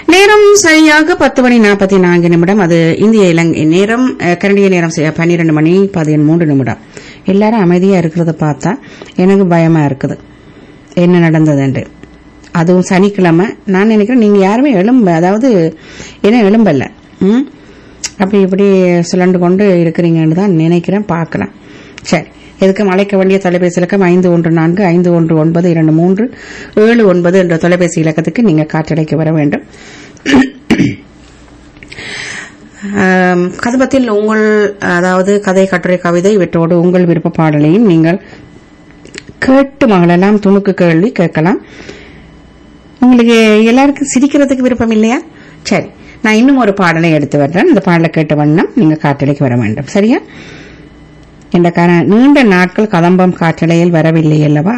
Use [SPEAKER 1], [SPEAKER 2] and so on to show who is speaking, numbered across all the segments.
[SPEAKER 1] நேரம் சரியாக பத்து மணி நாற்பத்தி நான்கு நிமிடம் அது இந்திய இலங்கை நேரம் அஹ், கனடிய நேரம் சரியா பன்னிரண்டு மணி பதிமூன்று நிமிடம் எல்லாரும் அமைதியா இருக்கிறத பார்த்தா எனக்கு பயமா இருக்குது என்ன நடந்ததுண்டு அதுவும் சனிக்கிழமை நான் நினைக்கிறேன் நீங்க யாருமே எலும்ப அதாவது என்ன எலும்பல்ல ம் அப்படி இப்படி சுழண்டு கொண்டு இருக்கிறீங்கன்னு தான் நினைக்கிறேன் பார்க்கலாம் சரி எதுக்கு அழைக்க வேண்டிய தொலைபேசி இலக்கம் ஐந்து ஒன்று நான்கு ஐந்து ஒன்று ஒன்பது இரண்டு மூன்று ஏழு ஒன்பது என்ற தொலைபேசி இலக்கத்துக்கு நீங்க காற்றடைக்க வர வேண்டும் ஆம், கதபத்தில் உங்கள் அதாவது கதை கட்டுரை கவிதை இவற்றோடு உங்கள் விருப்ப பாடலையும் நீங்கள் கேட்டு மகளெல்லாம் துணுக்கு கேள்வி கேட்கலாம் உங்களுக்கு எல்லாருக்கும் சிரிக்கிறதுக்கு விருப்பம் இல்லையா சரி நான் இன்னும் ஒரு பாடலை எடுத்து வர்றேன் இந்த பாடலை கேட்ட வண்ணம் நீங்க காற்றலைக்கு வர வேண்டும் சரியா இந்த கார- நீண்ட நாட்கள் கதம்பம் காற்றலையில் வரவில்லை அல்லவா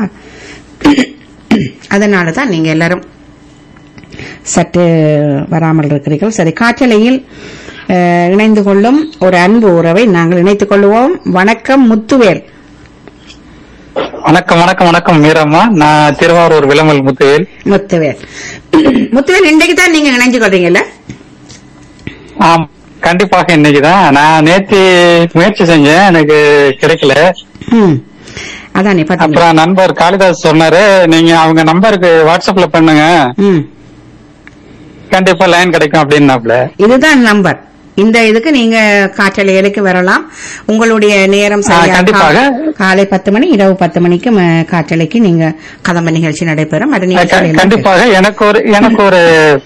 [SPEAKER 1] அதனால தான் நீங்க எல்லாரும் சற்று வராமல் இருக்கிறீர்கள் சரி காற்றலையில் அஹ், இணைந்து கொள்ளும் ஒரு அன்பு உறவை நாங்கள் இணைத்துக் கொள்வோம் வணக்கம் முத்துவேல்
[SPEAKER 2] வணக்கம் வணக்கம் வணக்கம் மீரம்மா நான் திருவாரூர் விளமல் முத்துவேல்
[SPEAKER 1] முத்துவேல் முத்துவேல் இன்றைக்கு தான் நீங்க இணைஞ்சு கொள்றீங்கல்ல
[SPEAKER 2] ஆம் கண்டிப்பாக இன்னைக்குதான் நான் நேத்து முயற்சி செஞ்சேன் எனக்கு கிடைக்கல
[SPEAKER 1] ம் அதானே பாத்தீங்களா
[SPEAKER 2] அப்புறம் நண்பர் காளிதாஸ் சொன்னாரு நீங்க அவங்க நம்பருக்கு வாட்ஸ்அப்ல பண்ணுங்க
[SPEAKER 1] ம்
[SPEAKER 2] கண்டிப்பா லைன் கிடைக்கும் அப்படின்னாப்ல
[SPEAKER 1] இதுதான் நம்பர் இந்த இதுக்கு நீங்க காற்றலைகளுக்கு வரலாம் உங்களுடைய நேரம்
[SPEAKER 2] ஆ,
[SPEAKER 1] சரியா
[SPEAKER 2] கண்டிப்பாக.
[SPEAKER 1] கா- காலை பத்து மணி இரவு பத்து மணிக்கு ம- காற்றலைக்கு நீங்க கதம்ப நிகழ்ச்சி நடைபெறும் அது
[SPEAKER 2] க-
[SPEAKER 1] நிகழ்ச்சிகள் எல்லாம்
[SPEAKER 2] கண்டிப்பாக எனக்கு ஒரு எனக்கு ஒரு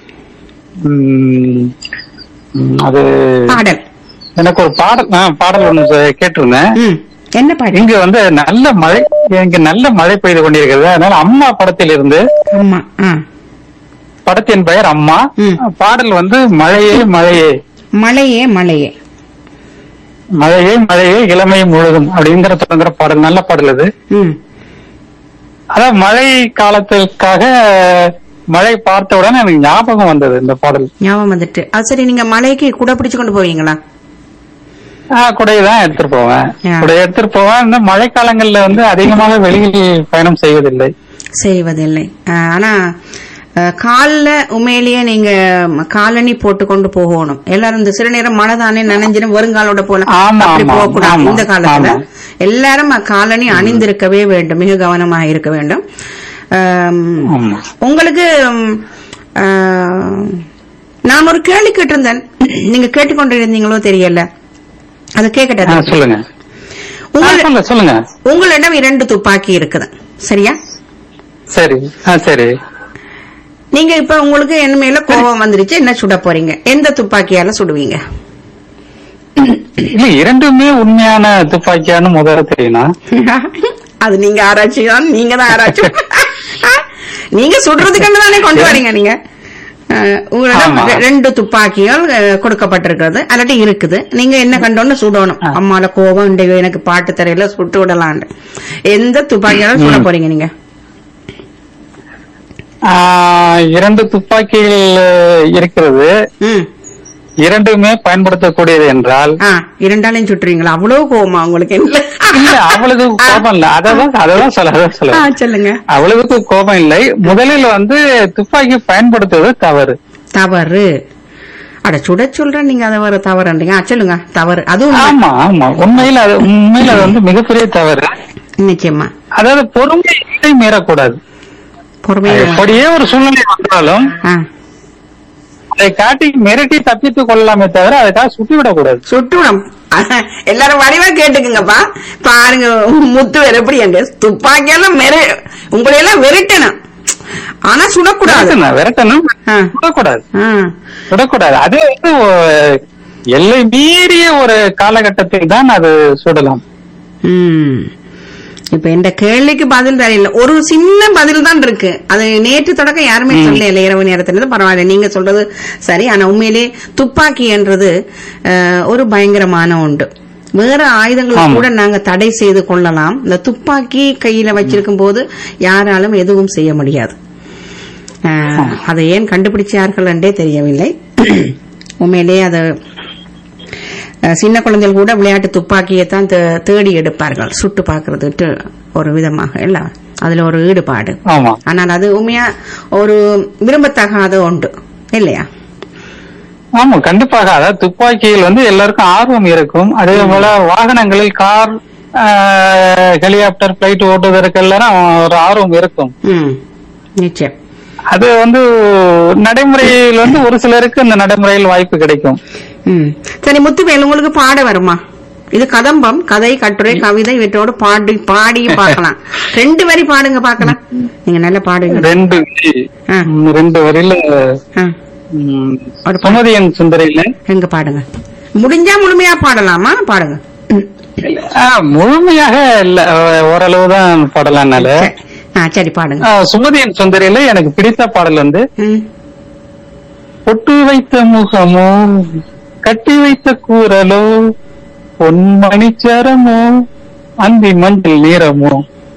[SPEAKER 2] ம், ம், அது
[SPEAKER 1] பாடல்
[SPEAKER 2] எனக்கு ஒரு பாடல் ஆ, பாடல் ஒன்று கேட்டிருந்தேன்
[SPEAKER 1] ம் என்ன பாடல்
[SPEAKER 2] இங்க வந்து நல்ல மழை இங்க நல்ல மழை பெய்து கொண்டிருக்கிறது அதனால அம்மா படத்தில் இருந்து
[SPEAKER 1] ஆமா ஆ
[SPEAKER 2] படத்தின் பெயர் அம்மா
[SPEAKER 1] ம்.
[SPEAKER 2] பாடல் வந்து மழையே மழையே
[SPEAKER 1] மலையே மலையே
[SPEAKER 2] மழையே மழையே இளமை முழுதும் அப்படிங்கிற தொடங்குற பாடல் நல்ல பாடல் அது
[SPEAKER 1] ம்
[SPEAKER 2] அதான் மழை காலத்திற்காக மழை பார்த்தவுடன் எனக்கு ஞாபகம் வந்தது இந்த பாடல்
[SPEAKER 1] ஞாபகம் வந்துட்டு அது சரி நீங்க மலைக்கு குடை பிடிச்சு கொண்டு போவீங்களா
[SPEAKER 2] ஆஹ் குடையை தான் எடுத்துட்டு போவேன்
[SPEAKER 1] ஆ.
[SPEAKER 2] குடையை எடுத்துட்டு போவேன் இந்த மழை காலங்கள்ல வந்து அதிகமாக வெளியில் பயணம் செய்வதில்லை
[SPEAKER 1] செய்வதில்லை ஆஹ், ஆனா ஆஹ், கால்ல உண்மையிலேயே நீங்க காலணி போட்டு கொண்டு போகணும் எல்லாரும் இந்த சில நேரம் மழை தானே நனைஞ்சிடும் வருங்காலோட போல
[SPEAKER 2] ஆமா,
[SPEAKER 1] அப்படி
[SPEAKER 2] ஆமா,
[SPEAKER 1] போகக்கூடாது
[SPEAKER 2] ஆமா,
[SPEAKER 1] இந்த காலத்துல
[SPEAKER 2] ஆமா.
[SPEAKER 1] எல்லாரும் காலணி அணிந்திருக்கவே வேண்டும் மிக கவனமாக இருக்க வேண்டும் ஆம்,
[SPEAKER 2] ஆமா
[SPEAKER 1] உங்களுக்கு ம், ஆஹ், நான் ஒரு கேள்வி கேட்டிருந்தேன் நீங்க கேட்டுக்கொண்டிருந்தீங்களோ தெரியல அது
[SPEAKER 2] ஆ,
[SPEAKER 1] கேட்கட்டது
[SPEAKER 2] சொல்லுங்க ஆ,
[SPEAKER 1] உங்கள்
[SPEAKER 2] சொல்லுங்க சொல்லுங்க
[SPEAKER 1] உங்களிடம் இரண்டு துப்பாக்கி இருக்குது சரியா
[SPEAKER 2] சரி ஆ சரி
[SPEAKER 1] நீங்க இப்ப உங்களுக்கு என்ன மேல கோபம் வந்துருச்சு என்ன சுட போறீங்க எந்த துப்பாக்கியால சுடுவீங்க
[SPEAKER 2] இல்ல இரண்டுமே உண்மையான துப்பாக்கியான்னு முதல்ல தெரியணும்
[SPEAKER 1] அது நீங்க ஆராய்ச்சி தான் நீங்க தான் ஆராய்ச்சி நீங்க சுடுறதுக்கு தானே கொண்டு வரீங்க நீங்க அஹ், உங்களிடம்
[SPEAKER 2] ஆமா.
[SPEAKER 1] ரெ- ரெண்டு துப்பாக்கிகள் அஹ், கொடுக்கப்பட்டிருக்கிறது அல்லாட்டி இருக்குது நீங்க என்ன கண்டோன்னு சுடணும்
[SPEAKER 2] ஆ.
[SPEAKER 1] அம்மால கோபம் இந்த எனக்கு பாட்டு தரையில சுட்டு விடலான்னு எந்த துப்பாக்கியால சுட
[SPEAKER 2] ம்.
[SPEAKER 1] போறீங்க நீங்க
[SPEAKER 2] ஆ, இரண்டு துப்பாக்கிகள் இருக்கிறது
[SPEAKER 1] ம்
[SPEAKER 2] இரண்டுமே பயன்படுத்தக்கூடியது என்றால்
[SPEAKER 1] ஆ இரண்டாலையும் சுட்டுறீங்களா அவ்வளவு கோபமா உங்களுக்கு என்ன
[SPEAKER 2] இல்ல அவ்வளவு கோபம் இல்ல அததான் அததான் சொல்ல அதான்
[SPEAKER 1] ஆ,
[SPEAKER 2] சொல்ல
[SPEAKER 1] சொல்லுங்க
[SPEAKER 2] அவ்வளவுக்கு கோபம் இல்லை முதலில் வந்து துப்பாக்கி பயன்படுத்துவது தவறு
[SPEAKER 1] தவறு அட சுட சொல்றேன் நீங்க அதை வர தவறுன்றீங்க ஆ, சொல்லுங்க தவறு அதுவும்
[SPEAKER 2] ஆமா ஆமா உண்மையில் அது உண்மையில் அது வந்து மிகப்பெரிய தவறு
[SPEAKER 1] நிச்சயமா
[SPEAKER 2] அதாவது பொறுமையை மீறக்கூடாது
[SPEAKER 1] பொறுமையா
[SPEAKER 2] எப்படியே ஒரு சூழ்நிலை வந்தாலும்
[SPEAKER 1] ஆ,
[SPEAKER 2] அதை காட்டி மிரட்டி தப்பித்துக் கொள்ளலாமே தவிர அதுக்காக சுட்டி விடக்கூடாது
[SPEAKER 1] சுட்டுவிடும் எல்லாரும் வடிவா கேட்டுக்குங்கப்பா பாருங்க முத்து வேற எப்படி எங்க துப்பாக்கியெல்லாம் மெரு உங்களை எல்லாம் வெறுட்டணும் ஆனா சுடக்கூடாது
[SPEAKER 2] விரட்டணும், விரட்டணும்
[SPEAKER 1] ஆ.
[SPEAKER 2] விடக்கூடாது
[SPEAKER 1] ஆ,
[SPEAKER 2] விடக்கூடாது அது வந்து ஒ- எல்லை மீறிய ஒரு காலகட்டத்தில் தான் அது சுடலாம்
[SPEAKER 1] ம். இப்ப இந்த கேள்விக்கு பதில் தெரியல ஒரு சின்ன பதில் தான் இருக்கு அது நேற்று தொடக்க யாருமே சொல்லல இரவு நேரத்துல பரவாயில்ல நீங்க சொல்றது சரி ஆனா உண்மையிலே துப்பாக்கி என்றது அஹ், ஒரு பயங்கரமான உண்டு வேற ஆயுதங்களை
[SPEAKER 2] ஆமா.
[SPEAKER 1] கூட நாங்க தடை செய்து கொள்ளலாம் இந்த துப்பாக்கி கையில வச்சிருக்கும் போது யாராலும் எதுவும் செய்ய முடியாது அஹ், அதை ஏன் கண்டுபிடிச்சார்கள் என்றே தெரியவில்லை உண்மையிலேயே அது அஹ், சின்ன குழந்தைகள் கூட விளையாட்டு துப்பாக்கியை தான் தே- தேடி எடுப்பார்கள் சுட்டு பார்க்கறதுட்டு ஒரு விதமாக இல்ல அதுல ஒரு ஈடுபாடு
[SPEAKER 2] ஆமா
[SPEAKER 1] ஆனால் அது உண்மையா ஒரு விரும்பத்தகாத ஒன்று இல்லையா
[SPEAKER 2] ஆமா கண்டிப்பாக அதாவது துப்பாக்கியில் வந்து எல்லாருக்கும் ஆர்வம் இருக்கும் அதே போல வாகனங்களில் கார் ஹெலிகாப்டர் பிளைட் ஓட்டுவதற்கெல்லாம் ஒரு ஆர்வம் இருக்கும்
[SPEAKER 1] ம் நிச்சயம்
[SPEAKER 2] அது வந்து நடைமுறையில் வந்து ஒரு சிலருக்கு இந்த நடைமுறையில் வாய்ப்பு கிடைக்கும்
[SPEAKER 1] ம் சரி முத்துவேல் உங்களுக்கு பாட வருமா இது கதம்பம் கதை கட்டுரை கவிதை இவற்றோடு பாடி பாடி பார்க்கலாம் ரெண்டு வரி பாடுங்க பார்க்கலாம் நீங்க நல்லா பாடுங்க
[SPEAKER 2] ரெண்டு வரி,
[SPEAKER 1] ஆ.
[SPEAKER 2] ம், ரெண்டு வரியில
[SPEAKER 1] ஆ,
[SPEAKER 2] ம்,
[SPEAKER 1] ஒரு
[SPEAKER 2] சுமதியன் சுந்தரியில
[SPEAKER 1] எங்க பாடுங்க முடிஞ்சா முழுமையா பாடலாமா பாடுங்க
[SPEAKER 2] ஆ, முழுமையாக இல்ல ஓரளவு தான் பாடலாம்னால
[SPEAKER 1] சரி. ஆ சரி பாடுங்க
[SPEAKER 2] ஆ, சுமதியன் சுந்தரியில எனக்கு பிடித்த பாடல் வந்து
[SPEAKER 1] ம்
[SPEAKER 2] பொட்டு வைத்த முகமோ கட்டி வைத்த கூறலோ பொன்மணிச்சரமோ அந்தி மஞ்சள் நீரமோ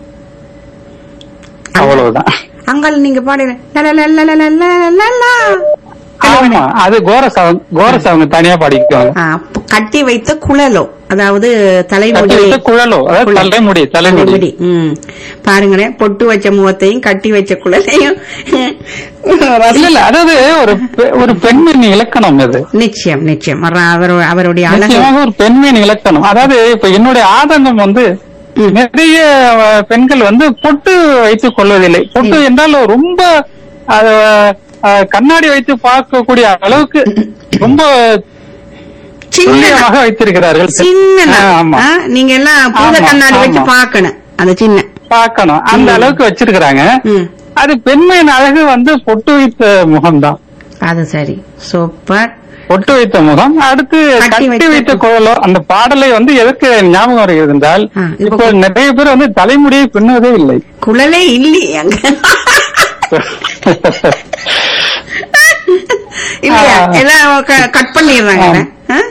[SPEAKER 2] அவ்வளவுதான்
[SPEAKER 1] அங்கால நீங்க பாடுங்க லலலலலலலலலலா.
[SPEAKER 2] ஆமா அது கோரஸ் அவங்க கோரஸ் அவங்க தனியா பாடிக்குவாங்க
[SPEAKER 1] ஆ, ப- கட்டி வைத்த குழலோ அதாவது தலைமுடி
[SPEAKER 2] கட்டி வைத்த குழலோ அதாவது தலைமுடி தலைமுடி
[SPEAKER 1] தலைமுடி ம் பாருங்களேன் பொட்டு வச்ச முகத்தையும் கட்டி வச்ச குழலையும்
[SPEAKER 2] இல்ல இல்ல அதாவது ஒரு பெ- ஒரு பெண்மணி இலக்கணம் இது
[SPEAKER 1] நிச்சயம் நிச்சயம் அவர் அவர்- அவருடைய அழகு
[SPEAKER 2] நிச்சயமாக ஒரு பெண்மணி இலக்கணம் அதாவது இப்ப என்னுடைய ஆதங்கம் வந்து
[SPEAKER 1] ம்.
[SPEAKER 2] நிறைய அஹ், பெண்கள் வந்து பொட்டு வைத்துக் கொள்வதில்லை பொட்டு என்றால் ரொம்ப அது, அஹ், கண்ணாடி வைத்து பார்க்கக்கூடிய அளவுக்கு ரொம்ப
[SPEAKER 1] சின்ன
[SPEAKER 2] துல்லியமாக வைத்திருக்கிறார்கள்
[SPEAKER 1] சின்ன
[SPEAKER 2] ஆ, ஆமா
[SPEAKER 1] நீங்க எல்லாம் பூத
[SPEAKER 2] ஆமா,
[SPEAKER 1] கண்ணாடி வச்சு
[SPEAKER 2] ஆமா.
[SPEAKER 1] பார்க்கணும் அந்த சின்ன
[SPEAKER 2] பார்க்கணும் அந்த அளவுக்கு வச்சிருக்கிறாங்க
[SPEAKER 1] ம்
[SPEAKER 2] அது பெண்மையின் அழகு வந்து பொட்டு வைத்த முகம்தான்
[SPEAKER 1] அது சரி சூப்பர்
[SPEAKER 2] பொட்டு வைத்த முகம் அடுத்து
[SPEAKER 1] கட்டி
[SPEAKER 2] கட்டி
[SPEAKER 1] வைத்த
[SPEAKER 2] வைத்த குழலோ அந்த பாடலை வந்து எதற்கு ஞாபகம் வருகிறது என்றால்
[SPEAKER 1] ஆ, இப்ப
[SPEAKER 2] இப்போ நிறைய பேர் வந்து தலைமுடியை பின்னுவதே இல்லை
[SPEAKER 1] குழலே இல்லையே அங்க இல்லையா
[SPEAKER 2] ஆ.
[SPEAKER 1] எல்லாம் கட் பண்ணிடுறாங்க ஆ?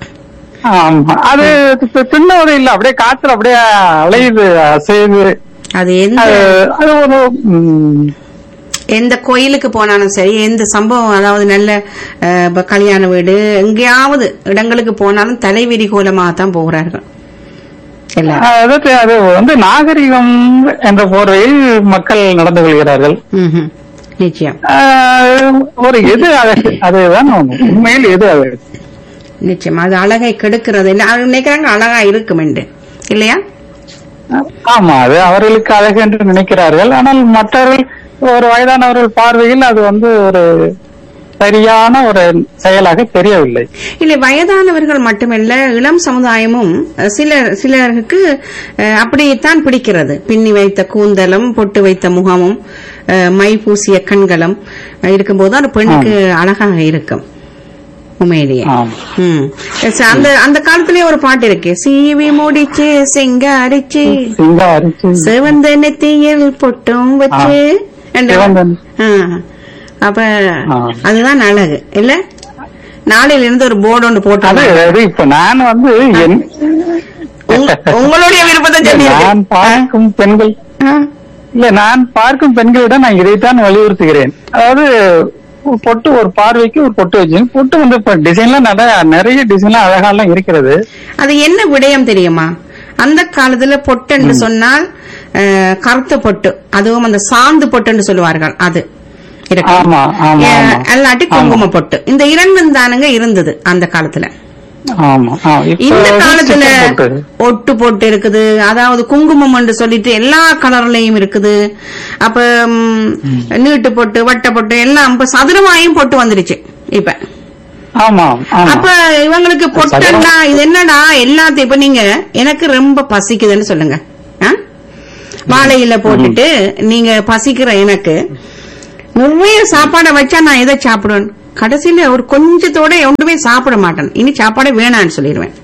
[SPEAKER 2] ஆமா அது இப்ப பின்னுவதே இல்லை அப்படியே காத்துல அப்படியே அலையுது அசையுது
[SPEAKER 1] அது எந்த
[SPEAKER 2] அது அது ஒரு ம்,
[SPEAKER 1] எந்த கோயிலுக்கு போனாலும் சரி எந்த சம்பவம் அதாவது நல்ல அஹ், இப்ப கல்யாண வீடு எங்கேயாவது இடங்களுக்கு போனாலும் தலைவிரி கோலமாக தான் போகிறார்கள் எல்லாரும்
[SPEAKER 2] அதாவது அது வந்து நாகரிகம் என்ற போர்வையில் மக்கள் நடந்து கொள்கிறார்கள்
[SPEAKER 1] ம்ஹும். நிச்சயம்
[SPEAKER 2] ஆஹ், ஒரு எது அழகு அதுதான் உண்மையில் எது அழகு
[SPEAKER 1] நிச்சயம் அது அழகை கெடுக்கிறது இல்லை அவங்க நினைக்கிறாங்க அழகா இருக்கும் என்று இல்லையா
[SPEAKER 2] ஆமா அது அவர்களுக்கு அழகு என்று நினைக்கிறார்கள் ஆனால் மற்றவர்கள் ஒரு வயதானவர்கள் பார்வையில் அது வந்து ஒரு சரியான ஒரு செயலாக தெரியவில்லை
[SPEAKER 1] இல்லை வயதானவர்கள் மட்டுமல்ல இளம் சமுதாயமும் அஹ், சிலர் சிலருக்கு அஹ், அப்படித்தான் பிடிக்கிறது பின்னி வைத்த கூந்தலும் பொட்டு வைத்த முகமும் அஹ், மை பூசிய கண்களும் அஹ், இருக்கும்போது அந்த பெண்ணுக்கு அழகாக இருக்கும் உண்மையிலேயே
[SPEAKER 2] ஆமா
[SPEAKER 1] ம். ச- அந்த அந்த காலத்திலேயே ஒரு பாட்டு இருக்கு சீவி முடிச்சு செங்காரிச்சு
[SPEAKER 2] சிங்காரிச்சு
[SPEAKER 1] சிவந்த நெத்தியில் பொட்டும் வச்சு என்று-
[SPEAKER 2] சிவந்தன்.
[SPEAKER 1] ஆ. அப்ப
[SPEAKER 2] ஆ.
[SPEAKER 1] அதுதான் அழகு இல்ல நாளையில இருந்து ஒரு போர்டு ஒன்று
[SPEAKER 2] அது
[SPEAKER 1] போட்டு
[SPEAKER 2] அது இப்ப நான் வந்து என்
[SPEAKER 1] உங்களுடைய விருப்பத்தை
[SPEAKER 2] நான்
[SPEAKER 1] சொல்லியிருக்கேன்
[SPEAKER 2] பார்க்கும் பெண்கள்
[SPEAKER 1] ஆ.
[SPEAKER 2] இல்ல நான் பார்க்கும் பெண்களிடம் நான் இதைத்தான் வலியுறுத்துகிறேன் அதாவது பொட்டு ஒரு பார்வைக்கு ஒரு பொட்டு வச்சு பொட்டு வந்து இப்ப டிசைன்லாம் நிறைய நிறைய டிசைன்லாம் அழகாலாம் இருக்கிறது
[SPEAKER 1] அது என்ன விடயம் தெரியுமா அந்த காலத்துல பொட்டுன்னு சொன்னால் அஹ், கருத்த பொட்டு அதுவும் அந்த சாந்து பொட்டுன்னு சொல்லுவார்கள் அது இருக்கு.
[SPEAKER 2] ஆமா, ஆமா,
[SPEAKER 1] அஹ்,
[SPEAKER 2] ஆமா.
[SPEAKER 1] அல்லாட்டி குங்கும பொட்டு இந்த இரண்டும் தானுங்க இருந்தது அந்த காலத்துல
[SPEAKER 2] ஆமா ஆ, இப்ப
[SPEAKER 1] இந்த
[SPEAKER 2] வந்து
[SPEAKER 1] காலத்துல
[SPEAKER 2] சிக்கன் பொட்டு.
[SPEAKER 1] ஒட்டு போட்டு இருக்குது அதாவது குங்குமம் என்று சொல்லிட்டு எல்லா கலர்லயும் இருக்குது அப்ப ம், நீட்டு பொட்டு வட்ட பொட்டு எல்லாம் இப்ப சதுரமாயும் பொட்டு வந்துருச்சு இப்ப
[SPEAKER 2] ஆமா ஆமா
[SPEAKER 1] அப்ப இவங்களுக்கு பொட்டன்னா இது என்னடா எல்லாத்தையும் இப்ப நீங்க எனக்கு ரொம்ப பசிக்குதுன்னு சொல்லுங்க ஆ? வாழையில போட்டுட்டு நீங்க பசிக்கிற எனக்கு நிறைய சாப்பாடை வச்சா நான் எதை சாப்பிடுவேன் கடைசியில ஒரு கொஞ்சத்தோட ஒன்றுமே சாப்பிட மாட்டேன் இனி சாப்பாடே வேணான்னு சொல்லிடுவேன்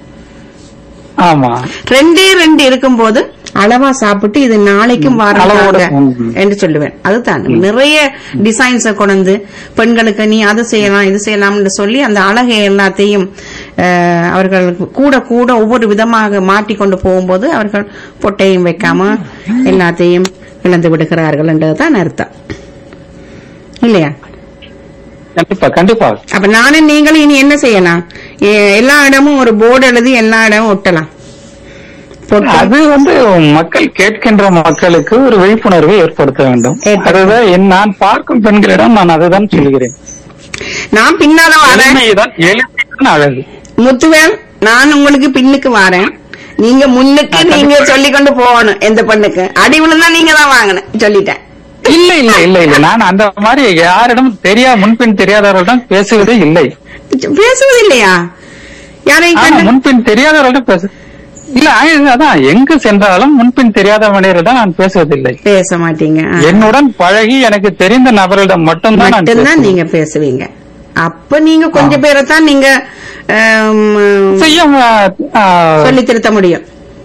[SPEAKER 2] ஆமா
[SPEAKER 1] ரெண்டே ரெண்டு இருக்கும்போது அளவா சாப்பிட்டு இது நாளைக்கும்
[SPEAKER 2] அளவோட,
[SPEAKER 1] வாரம்
[SPEAKER 2] ம்.
[SPEAKER 1] என்று சொல்லுவேன் அதுதான் நிறைய டிசைன்ஸ கொண்டு பெண்களுக்கு நீ அது செய்யலாம் இது செய்யலாம்னு சொல்லி அந்த அழகை எல்லாத்தையும் அஹ், அவர்கள் கூட கூட ஒவ்வொரு விதமாக மாற்றிக்கொண்டு போகும்போது அவர்கள் பொட்டையும் வைக்காம எல்லாத்தையும் இழந்து விடுகிறார்கள் என்றதுதான் அர்த்தம் இல்லையா
[SPEAKER 2] கண்டிப்பா கண்டிப்பா
[SPEAKER 1] அப்ப நானும் நீங்களும் இனி என்ன செய்யலாம் எ- எல்லா இடமும் ஒரு போர்டு எழுதி எல்லா இடமும் ஒட்டலாம் போட்டு
[SPEAKER 2] அது வந்து மக்கள் கேட்கின்ற மக்களுக்கு ஒரு விழிப்புணர்வை ஏற்படுத்த வேண்டும்
[SPEAKER 1] ஏற்படுத்த-
[SPEAKER 2] அதுதான் என் நான் பார்க்கும் பெண்களிடம் நான் அதுதான் சொல்கிறேன்
[SPEAKER 1] நான் பின்னால வரேன்
[SPEAKER 2] எளிமைதான் எளிமைதான் அழகு
[SPEAKER 1] முத்துவேல் நான் உங்களுக்கு பின்னுக்கு வரேன் நீங்க முன்னுக்கு நீங்க சொல்லி கொண்டு போகணும் எந்த பெண்ணுக்கு அடி விழுந்தா நீங்க தான் வாங்கணும் சொல்லிட்டேன்
[SPEAKER 2] இல்ல இல்ல இல்ல இல்ல நான் அந்த மாதிரி யாரிடம் தெரியா முன்பின் தெரியாதவர்களிடம் பேசுவதே இல்லை
[SPEAKER 1] பேசுவது இல்லையா யாரையும்
[SPEAKER 2] ஆமா,
[SPEAKER 1] கண்டு
[SPEAKER 2] முன்பின் தெரியாதவர்களிடம் பேசு இல்ல ஆ, அதான் எங்கு சென்றாலும் முன்பின் தெரியாத மனிதரிடம் நான் பேசுவதில்லை
[SPEAKER 1] பேச மாட்டீங்க ஆ.
[SPEAKER 2] என்னுடன் பழகி எனக்கு தெரிந்த நபரிடம் மட்டும்தான் நான்
[SPEAKER 1] மட்டும்தான்
[SPEAKER 2] பேசுவேன்.
[SPEAKER 1] நீங்க பேசுவீங்க அப்ப நீங்க கொஞ்சம் பேரை தான் நீங்க ஆம்,
[SPEAKER 2] செய்ய ஆ,
[SPEAKER 1] சொல்லி திருத்த முடியும்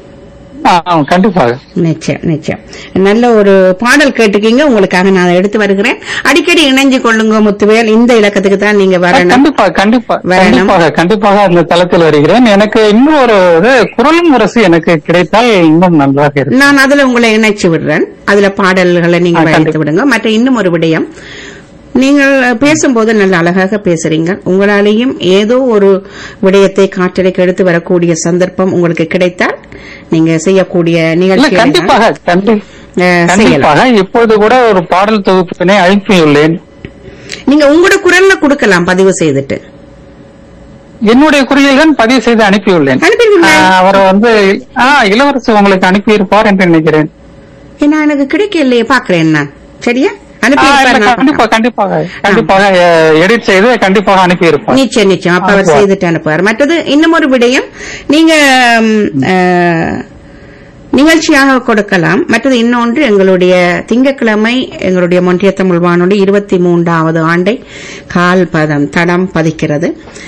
[SPEAKER 2] ஆ, கண்டிப்பாக
[SPEAKER 1] நிச்சயம் நிச்சயம் நல்ல ஒரு பாடல் கேட்டுக்கீங்க உங்களுக்காக நான் அதை எடுத்து வருகிறேன் அடிக்கடி இணைஞ்சு கொள்ளுங்க முத்துவேல் இந்த இலக்கத்துக்கு தான் நீங்க வரணும்
[SPEAKER 2] கண்டிப்பா கண்டிப்பா
[SPEAKER 1] வேணும்.
[SPEAKER 2] கண்டிப்பாக கண்டிப்பாக அந்த தளத்தில் வருகிறேன் எனக்கு இன்னும் ஒரு இது, குரல் முரசு எனக்கு கிடைத்தால் இன்னும் நன்றாக இருக்கும்
[SPEAKER 1] நான் அதுல உங்களை இணைச்சு விடுறேன் அதுல பாடல்களை நீங்க
[SPEAKER 2] ஆ,
[SPEAKER 1] எடுத்து
[SPEAKER 2] கண்டிப்பா.
[SPEAKER 1] விடுங்க மற்ற இன்னும் ஒரு விடயம் நீங்கள் பேசும்போது நல்ல அழகாக பேசுறீங்க உங்களாலேயும் ஏதோ ஒரு விடயத்தை காற்றலைக்கு எடுத்து வரக்கூடிய சந்தர்ப்பம் உங்களுக்கு கிடைத்தால் நீங்க செய்யக்கூடிய
[SPEAKER 2] இல்ல
[SPEAKER 1] நிகழ்ச்சி
[SPEAKER 2] கண்டிப்பாக கண்டி-
[SPEAKER 1] செய்யலாம்
[SPEAKER 2] கண்டிப்பாக இப்பொழுது கூட ஒரு பாடல் தொகுப்பினை அனுப்பியுள்ளேன்
[SPEAKER 1] நீங்க உங்களோட குரல்ல கொடுக்கலாம் பதிவு செய்துட்டு
[SPEAKER 2] என்னுடைய குரலில் தான் பதிவு செய்து அனுப்பியுள்ளேன்
[SPEAKER 1] அனுப்பிடுவீங்களா?
[SPEAKER 2] ஆ, அவர் வந்து ஆ இளவரசு உங்களுக்கு அனுப்பியிருப்பார் என்று நினைக்கிறேன்
[SPEAKER 1] ஏன்னா எனக்கு கிடைக்கலையே பாக்குறேன் நான் சரியா
[SPEAKER 2] ஆ, இல்ல,
[SPEAKER 1] அனுப்பி
[SPEAKER 2] கண்டிப்பா கண்டிப்பாக கண்டிப்பாக எடிட் செய்து கண்டிப்பாக அனுப்பியிருப்பார்
[SPEAKER 1] நிச்சயம் நிச்சயம் அப்ப அவர்
[SPEAKER 2] அனுப்புவார்.
[SPEAKER 1] செய்துட்டு அனுப்புவார் மற்றது இன்னும் ஒரு விடயம் நீங்க ம், அஹ், நிகழ்ச்சியாக கொடுக்கலாம் மற்றது இன்னொன்று எங்களுடைய திங்கட்கிழமை எங்களுடைய மொன்றிய தமிழ் வானொலி இருபத்தி மூன்றாவது ஆண்டை கால் பதம் தடம் பதிக்கிறது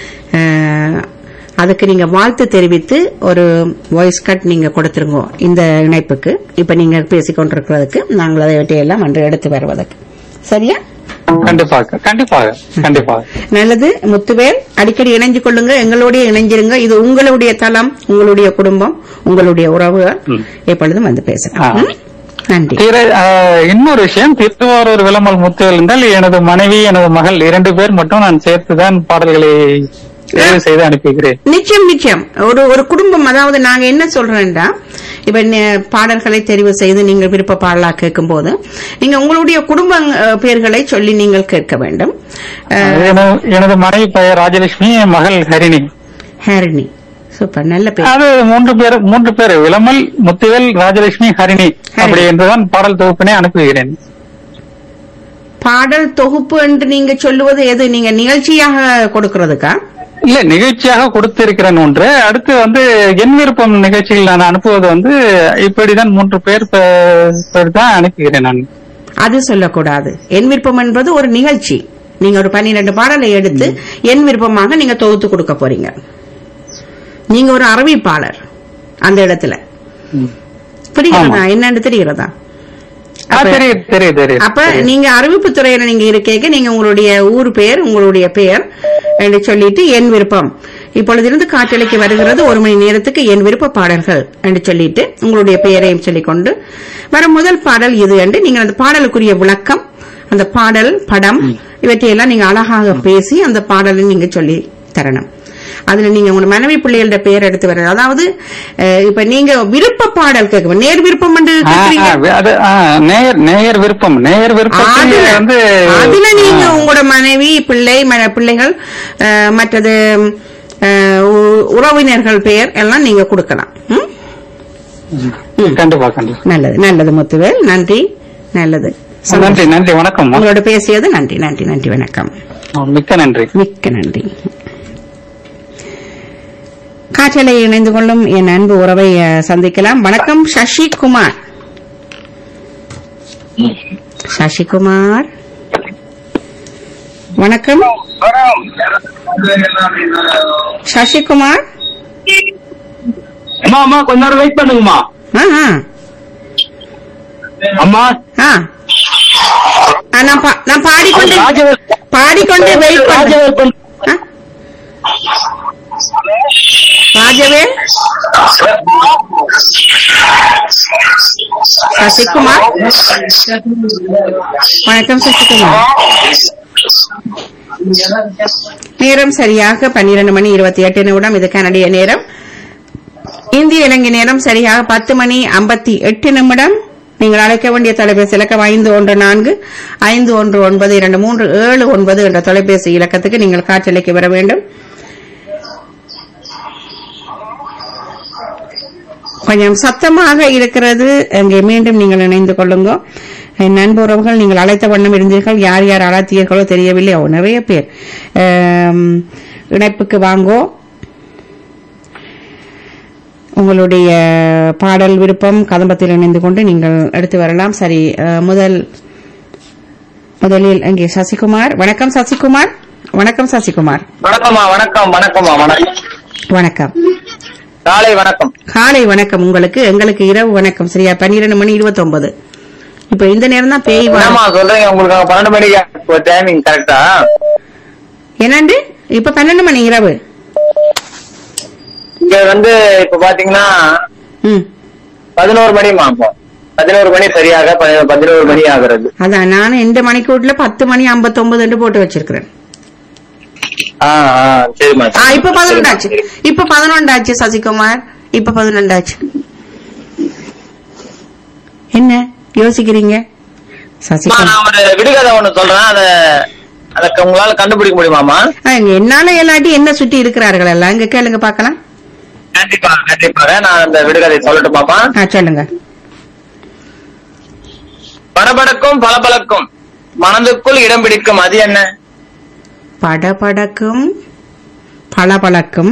[SPEAKER 1] அஹ், அதுக்கு நீங்க வாழ்த்து தெரிவித்து ஒரு வாய்ஸ் கட் நீங்க கொடுத்துருங்க இந்த இணைப்புக்கு இப்ப நீங்க பேசிக் கொண்டிருக்கிறதுக்கு நாங்கள் அதை வெட்டியெல்லாம் அன்று எடுத்து வருவதற்கு சரியா
[SPEAKER 2] கண்டிப்பாக கண்டிப்பாக கண்டிப்பாக
[SPEAKER 1] நல்லது முத்துவேல் அடிக்கடி இணைஞ்சு கொள்ளுங்க எங்களோடய இணைஞ்சிருங்க இது உங்களுடைய தளம் உங்களுடைய குடும்பம் உங்களுடைய உறவுகள்
[SPEAKER 2] ம்.
[SPEAKER 1] எப்பொழுதும் வந்து பேசலாம்
[SPEAKER 2] ஆ.
[SPEAKER 1] ம்? நன்றி
[SPEAKER 2] திரு- ஆ, இன்னொரு விஷயம் திருவாரூர் விளம்பல் முத்துவேல் என்றால் எனது மனைவி எனது மகள் இரண்டு பேர் மட்டும் நான் சேர்த்துதான் பாடல்களை தேர்வு செய்து அனுப்புகிறேன்
[SPEAKER 1] நிச்சயம் நிச்சயம் ஒரு ஒரு குடும்பம் அதாவது நாங்க என்ன சொல்றோம்டா இப்ப நே- பாடல்களை தெரிவு செய்து நீங்கள் விருப்ப பாடலா கேட்கும் போது நீங்க உங்களுடைய குடும்ப அஹ், பெயர்களை சொல்லி நீங்கள் கேட்க வேண்டும் அஹ்,
[SPEAKER 2] எனது- எனது மனைவி பெயர் ராஜலட்சுமி என் மகள் ஹரிணி
[SPEAKER 1] ஹரிணி சூப்பர் நல்ல பேர்
[SPEAKER 2] அது மூன்று பேர் மூன்று பேர் விளமல் முத்துவேல் ராஜலட்சுமி ஹரிணி அப்படி என்றுதான் பாடல் தொகுப்பினை அனுப்புகிறேன்
[SPEAKER 1] பாடல் தொகுப்பு என்று நீங்க சொல்லுவது எது நீங்க நிகழ்ச்சியாக கொடுக்கறதுக்கா
[SPEAKER 2] இல்ல நிகழ்ச்சியாக கொடுத்திருக்கிறேன் ஒன்று அடுத்து வந்து என் விருப்பம் நிகழ்ச்சியில் நான் அனுப்புவது வந்து இப்படிதான் மூன்று பேர் பே- பேர் தான் அனுப்புகிறேன் நான்
[SPEAKER 1] அது சொல்லக்கூடாது என் விருப்பம் என்பது ஒரு நிகழ்ச்சி நீங்க ஒரு பன்னிரண்டு பாடலை எடுத்து என் விருப்பமாக நீங்க தொகுத்து கொடுக்க போறீங்க நீங்க ஒரு அறிவிப்பாளர் அந்த இடத்துல
[SPEAKER 2] ம்.
[SPEAKER 1] புரிகிறதா என்னன்னு தெரிகிறதா
[SPEAKER 2] ஆ, தெரியுது தெரியுது தெரியுது
[SPEAKER 1] அப்ப நீங்க அறிவிப்பு துறையில நீங்க இருக்கீங்க நீங்க உங்களுடைய ஊர் பெயர் உங்களுடைய பெயர் என்று சொல்லிட்டு என் விருப்பம் இப்பொழுதிருந்து காற்றலைக்கு வருகிறது ஒரு மணி நேரத்துக்கு என் விருப்ப பாடல்கள் என்று சொல்லிட்டு உங்களுடைய பெயரையும் சொல்லிக்கொண்டு வரும் முதல் பாடல் இது என்று நீங்க அந்த பாடலுக்குரிய விளக்கம் அந்த பாடல் படம் இவற்றையெல்லாம் நீங்க அழகாக பேசி அந்த பாடலை நீங்க சொல்லி தரணும் அதுல நீங்க உங்க மனைவி பிள்ளைகளோட பெயர் எடுத்து வர அதாவது அஹ், இப்ப நீங்க விருப்ப பாடல் கேட்க நேர் விருப்பம் என்று
[SPEAKER 2] ஆ,
[SPEAKER 1] கேக்குறீங்க
[SPEAKER 2] ஆ, அது ஆ, நேயர் நேயர் விருப்பம் நேயர் விருப்பத்தில்
[SPEAKER 1] அதுல
[SPEAKER 2] வந்து
[SPEAKER 1] அதுல நீங்க
[SPEAKER 2] ஆ,
[SPEAKER 1] உங்களோட மனைவி பிள்ளை ம- பிள்ளைகள் அஹ், மற்றது அஹ், உ- உறவினர்கள் பெயர் எல்லாம் நீங்க கொடுக்கலாம் ம்?
[SPEAKER 2] கண்டிப்பா கண்டிப்பா
[SPEAKER 1] நல்லது நல்லது முத்துவேல் நன்றி நல்லது
[SPEAKER 2] நன்றி நன்றி வணக்கம்
[SPEAKER 1] உங்களோட பேசியது நன்றி நன்றி நன்றி வணக்கம்
[SPEAKER 2] மிக்க நன்றி
[SPEAKER 1] மிக்க நன்றி காற்றலை இணைந்து கொள்ளும் என் அன்பு உறவை அஹ், சந்திக்கலாம் வணக்கம் சசிகுமார் சசிகுமார் வணக்கம் சசிகுமார்
[SPEAKER 3] அம்மா அம்மா கொஞ்ச நேரம் வெயிட் பண்ணுங்கம்மா
[SPEAKER 1] ஆ ஆ
[SPEAKER 3] அம்மா
[SPEAKER 1] ஆ ஆ, நான் பா- நான் பாடிக்கொண்டு
[SPEAKER 3] ராஜவேல்
[SPEAKER 1] பாடிக்கொண்டு வெயிட் பண்றேன்
[SPEAKER 3] ராஜவேல் பண்-
[SPEAKER 1] ஆ? ராஜவேல் சசிகுமார் வணக்கம் சசிகுமார் நேரம் சரியாக பன்னிரண்டு மணி இருபத்தி எட்டு நிமிடம் இது கனடிய நேரம் இந்திய இலங்கை நேரம் சரியாக பத்து மணி ஐம்பத்தி எட்டு நிமிடம் நீங்கள் அழைக்க வேண்டிய தொலைபேசி இலக்கம் ஐந்து ஒன்று நான்கு ஐந்து ஒன்று ஒன்பது இரண்டு மூன்று ஏழு ஒன்பது என்ற தொலைபேசி இலக்கத்துக்கு நீங்கள் காற்றலைக்கு வர வேண்டும் கொஞ்சம் சத்தமாக இருக்கிறது அங்கே மீண்டும் நீங்கள் இணைந்து கொள்ளுங்க என் நண்புறவுகள் நீங்கள் அழைத்த வண்ணம் இருந்தீர்கள் யார் யார் அழைத்தீர்களோ தெரியவில்லை ஓ, நிறைய பேர் ஆம், இணைப்புக்கு வாங்கோ உங்களுடைய பாடல் விருப்பம் கதம்பத்தில் இணைந்து கொண்டு நீங்கள் எடுத்து வரலாம் சரி அஹ், முதல் முதலில் அங்கே சசிகுமார் வணக்கம் சசிகுமார் வணக்கம் சசிகுமார்
[SPEAKER 2] வணக்கம்மா வணக்கம் வணக்கம்மா வணக்கம்
[SPEAKER 1] வணக்கம்
[SPEAKER 2] காலை வணக்கம்
[SPEAKER 1] காலை வணக்கம் உங்களுக்கு எங்களுக்கு இரவு வணக்கம் சரியா பன்னிரண்டு மணி இருபத்தொன்பது இப்ப இந்த நேரம் தான் பேய் வா-
[SPEAKER 2] என்னம்மா சொல்றீங்க உங்களுக்கு அங்க பன்னெண்டு மணிக்கு டைமிங் கரெக்டா
[SPEAKER 1] என்னண்டு இப்ப பன்னெண்டு மணி இரவு
[SPEAKER 2] இங்க வந்து இப்ப பாத்தீங்கன்னா
[SPEAKER 1] ம்
[SPEAKER 2] பதினோரு மணிமா இப்போ பதினோரு மணி சரியாக பதி- பதினோரு மணி ஆகுறது
[SPEAKER 1] அதான் நானும் எந்த மணிக்கூட்ல பத்து மணி ஐம்பத்தொன்பது போட்டு வச்சிருக்கிறேன்
[SPEAKER 2] ஆ ஆ சரிம்மா
[SPEAKER 1] ஆ இப்ப பதினொன்றாச்சு இப்ப பதினொன்றாச்சு சசிகுமார் இப்ப பதினொன்றாச்சு என்ன யோசிக்கிறீங்க
[SPEAKER 2] அம்மா,
[SPEAKER 1] சசிகுமார்
[SPEAKER 2] நான் ஒரு விடுகதை ஒண்ணு சொல்றேன் அத அதுக்கு உங்களால கண்டுபிடிக்க முடியுமாமா
[SPEAKER 1] ஆ, இங்க என்னால எல்லாட்டி என்ன சுற்றி இருக்கிறார்கள் எல்லாம் இங்க கேளுங்க பாக்கலாம்
[SPEAKER 2] கண்டிப்பா கண்டிப்பாக நான் அந்த விடுகதை சொல்லட்டுமாமா
[SPEAKER 1] ஆ சொல்லுங்க
[SPEAKER 2] படபடக்கும் பளபளக்கும் மனதுக்குள் இடம் பிடிக்கும் அது என்ன
[SPEAKER 1] படபடக்கும் பளபளக்கும்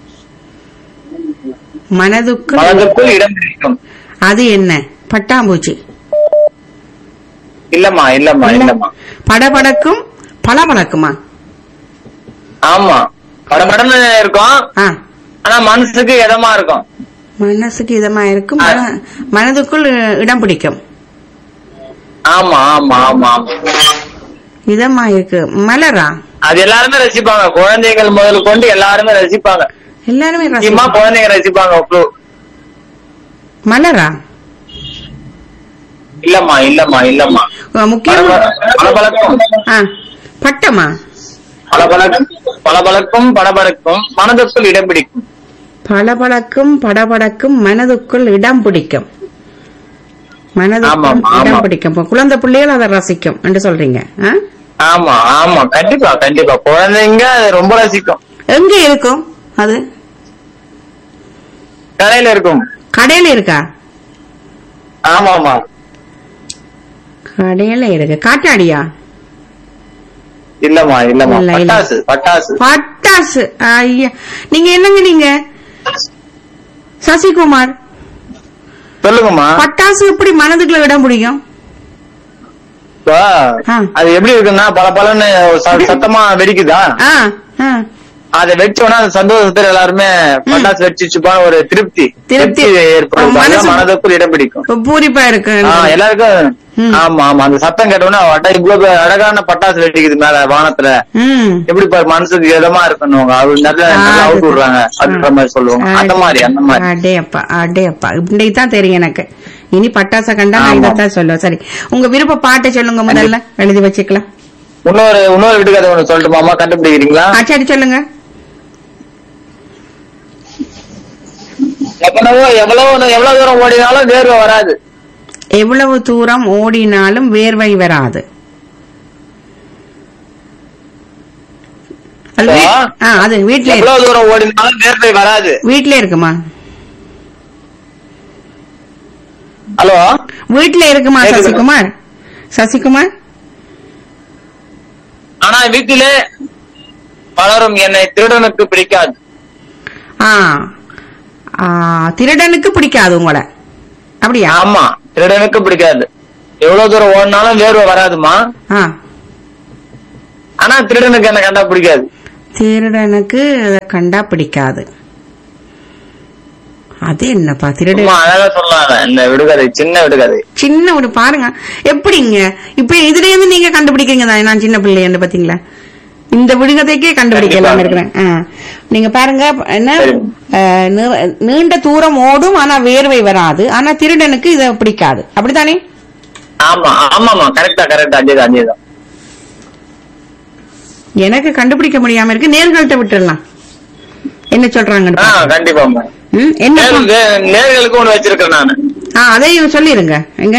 [SPEAKER 1] மனதுக்கு
[SPEAKER 2] மனதுக்குள் இடம் பிடிக்கும்
[SPEAKER 1] அது என்ன பட்டாம்பூச்சி
[SPEAKER 2] இல்லம்மா இல்லம்மா இல்லம்மா
[SPEAKER 1] படபடக்கும் பளபளக்குமா
[SPEAKER 2] ஆமா படபடன்னு இருக்கும்
[SPEAKER 1] ஆ
[SPEAKER 2] ஆனா மனசுக்கு இதமா இருக்கும்
[SPEAKER 1] மனசுக்கு இதமா இருக்கும் மன- மனதுக்குள் இடம் பிடிக்கும்
[SPEAKER 2] ஆமா ஆமா ஆமா ஆமா
[SPEAKER 1] இதமா இருக்கு மலரா
[SPEAKER 2] அது எல்லாருமே ரசிப்பாங்க குழந்தைகள் முதல் கொண்டு எல்லாருமே ரசிப்பாங்க
[SPEAKER 1] எல்லாருமே ரசி-
[SPEAKER 2] முக்கியமா குழந்தைங்க ரசிப்பாங்க அவ்வளோ.
[SPEAKER 1] மலரா
[SPEAKER 2] இல்லம்மா இல்லம்மா இல்லம்மா
[SPEAKER 1] முக்கியமா
[SPEAKER 2] பளபளக்கும்
[SPEAKER 1] ஆ பட்டமா
[SPEAKER 2] பளபளக்கும் பளபளக்கும் படபடக்கும் மனதுக்குள் இடம் பிடிக்கும்
[SPEAKER 1] பளபளக்கும் படபடக்கும் மனதுக்குள் இடம் பிடிக்கும் மனதுக்குள்
[SPEAKER 2] ஆமாம், ஆமாம்.
[SPEAKER 1] இடம் பிடிக்கும் இப்ப குழந்தை பிள்ளைகள் அதை ரசிக்கும் என்று சொல்றீங்க ஆ?
[SPEAKER 2] ஆமா ஆமா கண்டிப்பா கண்டிப்பா குழந்தைங்க அது ரொம்ப ரசிக்கும்
[SPEAKER 1] எங்க இருக்கும் அது
[SPEAKER 2] கடையில இருக்கும்
[SPEAKER 1] கடையில இருக்கா
[SPEAKER 2] ஆமா ஆமா
[SPEAKER 1] கடையில இருக்கு காட்டாடியா
[SPEAKER 2] இல்லம்மா இல்லம்மா
[SPEAKER 1] இல்ல, இல்ல.
[SPEAKER 2] பட்டாசு பட்டாசு
[SPEAKER 1] பட்டாசு ஐயா நீங்க என்னங்க நீங்க சசிகுமார்
[SPEAKER 2] சொல்லுங்கம்மா
[SPEAKER 1] பட்டாசு எப்படி மனதுக்குள்ள இடம் பிடிக்கும்
[SPEAKER 2] இப்போ,
[SPEAKER 1] ஆ.
[SPEAKER 2] அது எப்படி இருக்குன்னா பல பலன்னு சத்தமா வெடிக்குதா
[SPEAKER 1] ஆ ஆ
[SPEAKER 2] அதை வெடிச்சோன்னா அந்த சந்தோஷத்துல எல்லாருமே பட்டாசு வெடிச்சுப்பான ஒரு திருப்தி
[SPEAKER 1] திருப்தி.
[SPEAKER 2] ஏற்படும்
[SPEAKER 1] மனசு-
[SPEAKER 2] அதுதான் மனதுக்குள் இடம் பிடிக்கும்
[SPEAKER 1] இப்ப பூரிப்பா இருக்கு
[SPEAKER 2] ஆ, எல்லாருக்கும்
[SPEAKER 1] ம்.
[SPEAKER 2] ஆமா ஆமா அந்த சத்தம் கேட்டோன்னா அட இவ்வளவு அழகான பட்டாசு வெடிக்குது மேல வானத்துல
[SPEAKER 1] ம்
[SPEAKER 2] எப்படி பாரு மனசுக்கு இதமா இருக்கணும் அது நல்லா நல்லா அவுட் விடுறாங்க அப்படின்ற மாதிரி சொல்லுவாங்க அந்த மாதிரி அந்த மாதிரி
[SPEAKER 1] அடே அப்பா அடே அப்பா இன்னைக்கு தான் தெரியும் எனக்கு இனி பட்டாசை கண்டா நான்
[SPEAKER 2] ஆமா.
[SPEAKER 1] இதைத்தான் சொல்லுவேன் சரி உங்க விருப்ப பாட்டை சொல்லுங்க முதல்ல எழுதி வச்சுக்கலாம்
[SPEAKER 2] இன்னொரு இன்னொரு விடுகதை ஒண்ணு சொல்லட்டுமாமா கண்டுபிடிக்கிறீங்களா
[SPEAKER 1] ஆச்சாடி சொல்லுங்க
[SPEAKER 2] எவ்வளவோ எவ்வளவு எவ்வளவு தூரம் ஓடினாலும் வேர்வை வராது
[SPEAKER 1] எவ்வளவு தூரம் ஓடினாலும் வேர்வை வராது அது வீ-
[SPEAKER 2] ஹலோ?
[SPEAKER 1] ஆ, அது வீட்ல இருக்கு.
[SPEAKER 2] எவ்வளவு தூரம் ஓடினாலும் வேர்வை வராது
[SPEAKER 1] வீட்ல இருக்குமா
[SPEAKER 2] ஹலோ
[SPEAKER 1] வீட்ல இருக்குமா
[SPEAKER 2] கேக்குது.
[SPEAKER 1] சசிகுமார் சசிகுமார்
[SPEAKER 2] ஆனா வீட்டிலே பலரும் என்னை திருடனுக்கு பிடிக்காது
[SPEAKER 1] ஆ ஆ, திருடனுக்கு பிடிக்காது உங்களை அப்படியா
[SPEAKER 2] ஆமா திருடனுக்கு பிடிக்காது எவ்வளவு தூரம் ஓடினாலும் வேர்வை வராதுமா
[SPEAKER 1] ஆ
[SPEAKER 2] ஆனா திருடனுக்கு என்ன கண்டா பிடிக்காது
[SPEAKER 1] திருடனுக்கு அதை கண்டா பிடிக்காது அது என்னப்பா திருடன்
[SPEAKER 2] சும்மா அழகா சொல்லலாம் இந்த விடுகதை சின்ன விடுகதை
[SPEAKER 1] சின்ன ஒரு பாருங்க எப்படிங்க இப்ப இதுல இருந்து நீங்க கண்டுபிடிக்கிறீங்க தான் நான் சின்ன பிள்ளைன்னு பாத்தீங்களா இந்த விடுகதைக்கே கண்டுபிடிக்கலாம்
[SPEAKER 2] கண்டிப்பா.
[SPEAKER 1] இருக்கிறேன் ஆ. நீங்க பாருங்க என்ன
[SPEAKER 2] சரி.
[SPEAKER 1] அஹ், நீ- நீண்ட தூரம் ஓடும் ஆனா வேர்வை வராது ஆனா திருடனுக்கு இத பிடிக்காது அப்படித்தானே
[SPEAKER 2] ஆமா ஆமாமா கரெக்டா கரெக்டா அதேதான் அதேதான்
[SPEAKER 1] எனக்கு கண்டுபிடிக்க முடியாம இருக்கு நேர்கள்ட்ட விட்டுறலாம் என்ன சொல்றாங்க
[SPEAKER 2] ஆ கண்டிப்பாமா
[SPEAKER 1] ம், என்ன
[SPEAKER 2] நேர்-
[SPEAKER 1] சொல்-
[SPEAKER 2] நே- நேர்களுக்கு ஒண்ணு வச்சிருக்கேன் நானு
[SPEAKER 1] ஆ அதையும் சொல்லிருங்க எங்க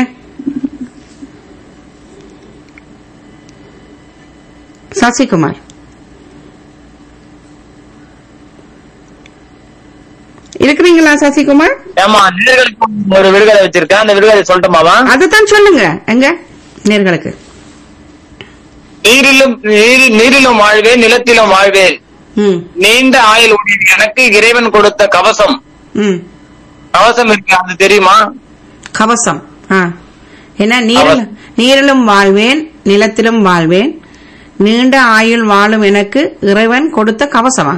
[SPEAKER 1] சசிகுமார் இருக்கிறீங்களா சசிகுமார்
[SPEAKER 3] ஏமா நேர்களுக்கு ஒரு விடுதலை வச்சிருக்கேன் அந்த விடுதலை சொல்லட்டுமாவா
[SPEAKER 1] அதுதான் சொல்லுங்க எங்க நேர்களுக்கு
[SPEAKER 3] நீரிலும் நீரி- நீரிலும் வாழ்வேன் நிலத்திலும் வாழ்வேன்
[SPEAKER 1] ம்
[SPEAKER 3] நீண்ட ஆயுள் உடையது எனக்கு இறைவன் கொடுத்த கவசம்
[SPEAKER 1] ம்
[SPEAKER 3] கவசம் இருக்கு அது தெரியுமா
[SPEAKER 1] கவசம் ஆ என்ன நீரில் நீரிலும் வாழ்வேன் நிலத்திலும் வாழ்வேன் நீண்ட ஆயுள் வாழும் எனக்கு இறைவன் கொடுத்த கவசமா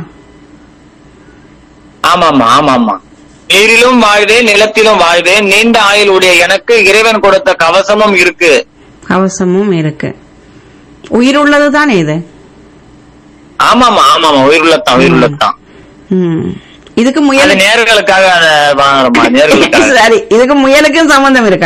[SPEAKER 3] ஆமாமா ஆமாமா நீரிலும் வாழ்வேன் நிலத்திலும் வாழ்வேன் நீண்ட ஆயுள் உடைய எனக்கு இறைவன் கொடுத்த கவசமும் இருக்கு
[SPEAKER 1] கவசமும் இருக்கு உயிர் உள்ளது தானே இது
[SPEAKER 3] ஆமாமா ஆமாமா உயிருள்ளத்தான் உயிருள்ளத்தான்
[SPEAKER 1] ம். இதுக்கு
[SPEAKER 3] அது
[SPEAKER 1] முயல்
[SPEAKER 3] நேர்களுக்காக அதை வாங்குறோமா நேர்களுக்காக
[SPEAKER 1] சரி இதுக்கு முயலுக்கும் சம்பந்தம் இருக்கா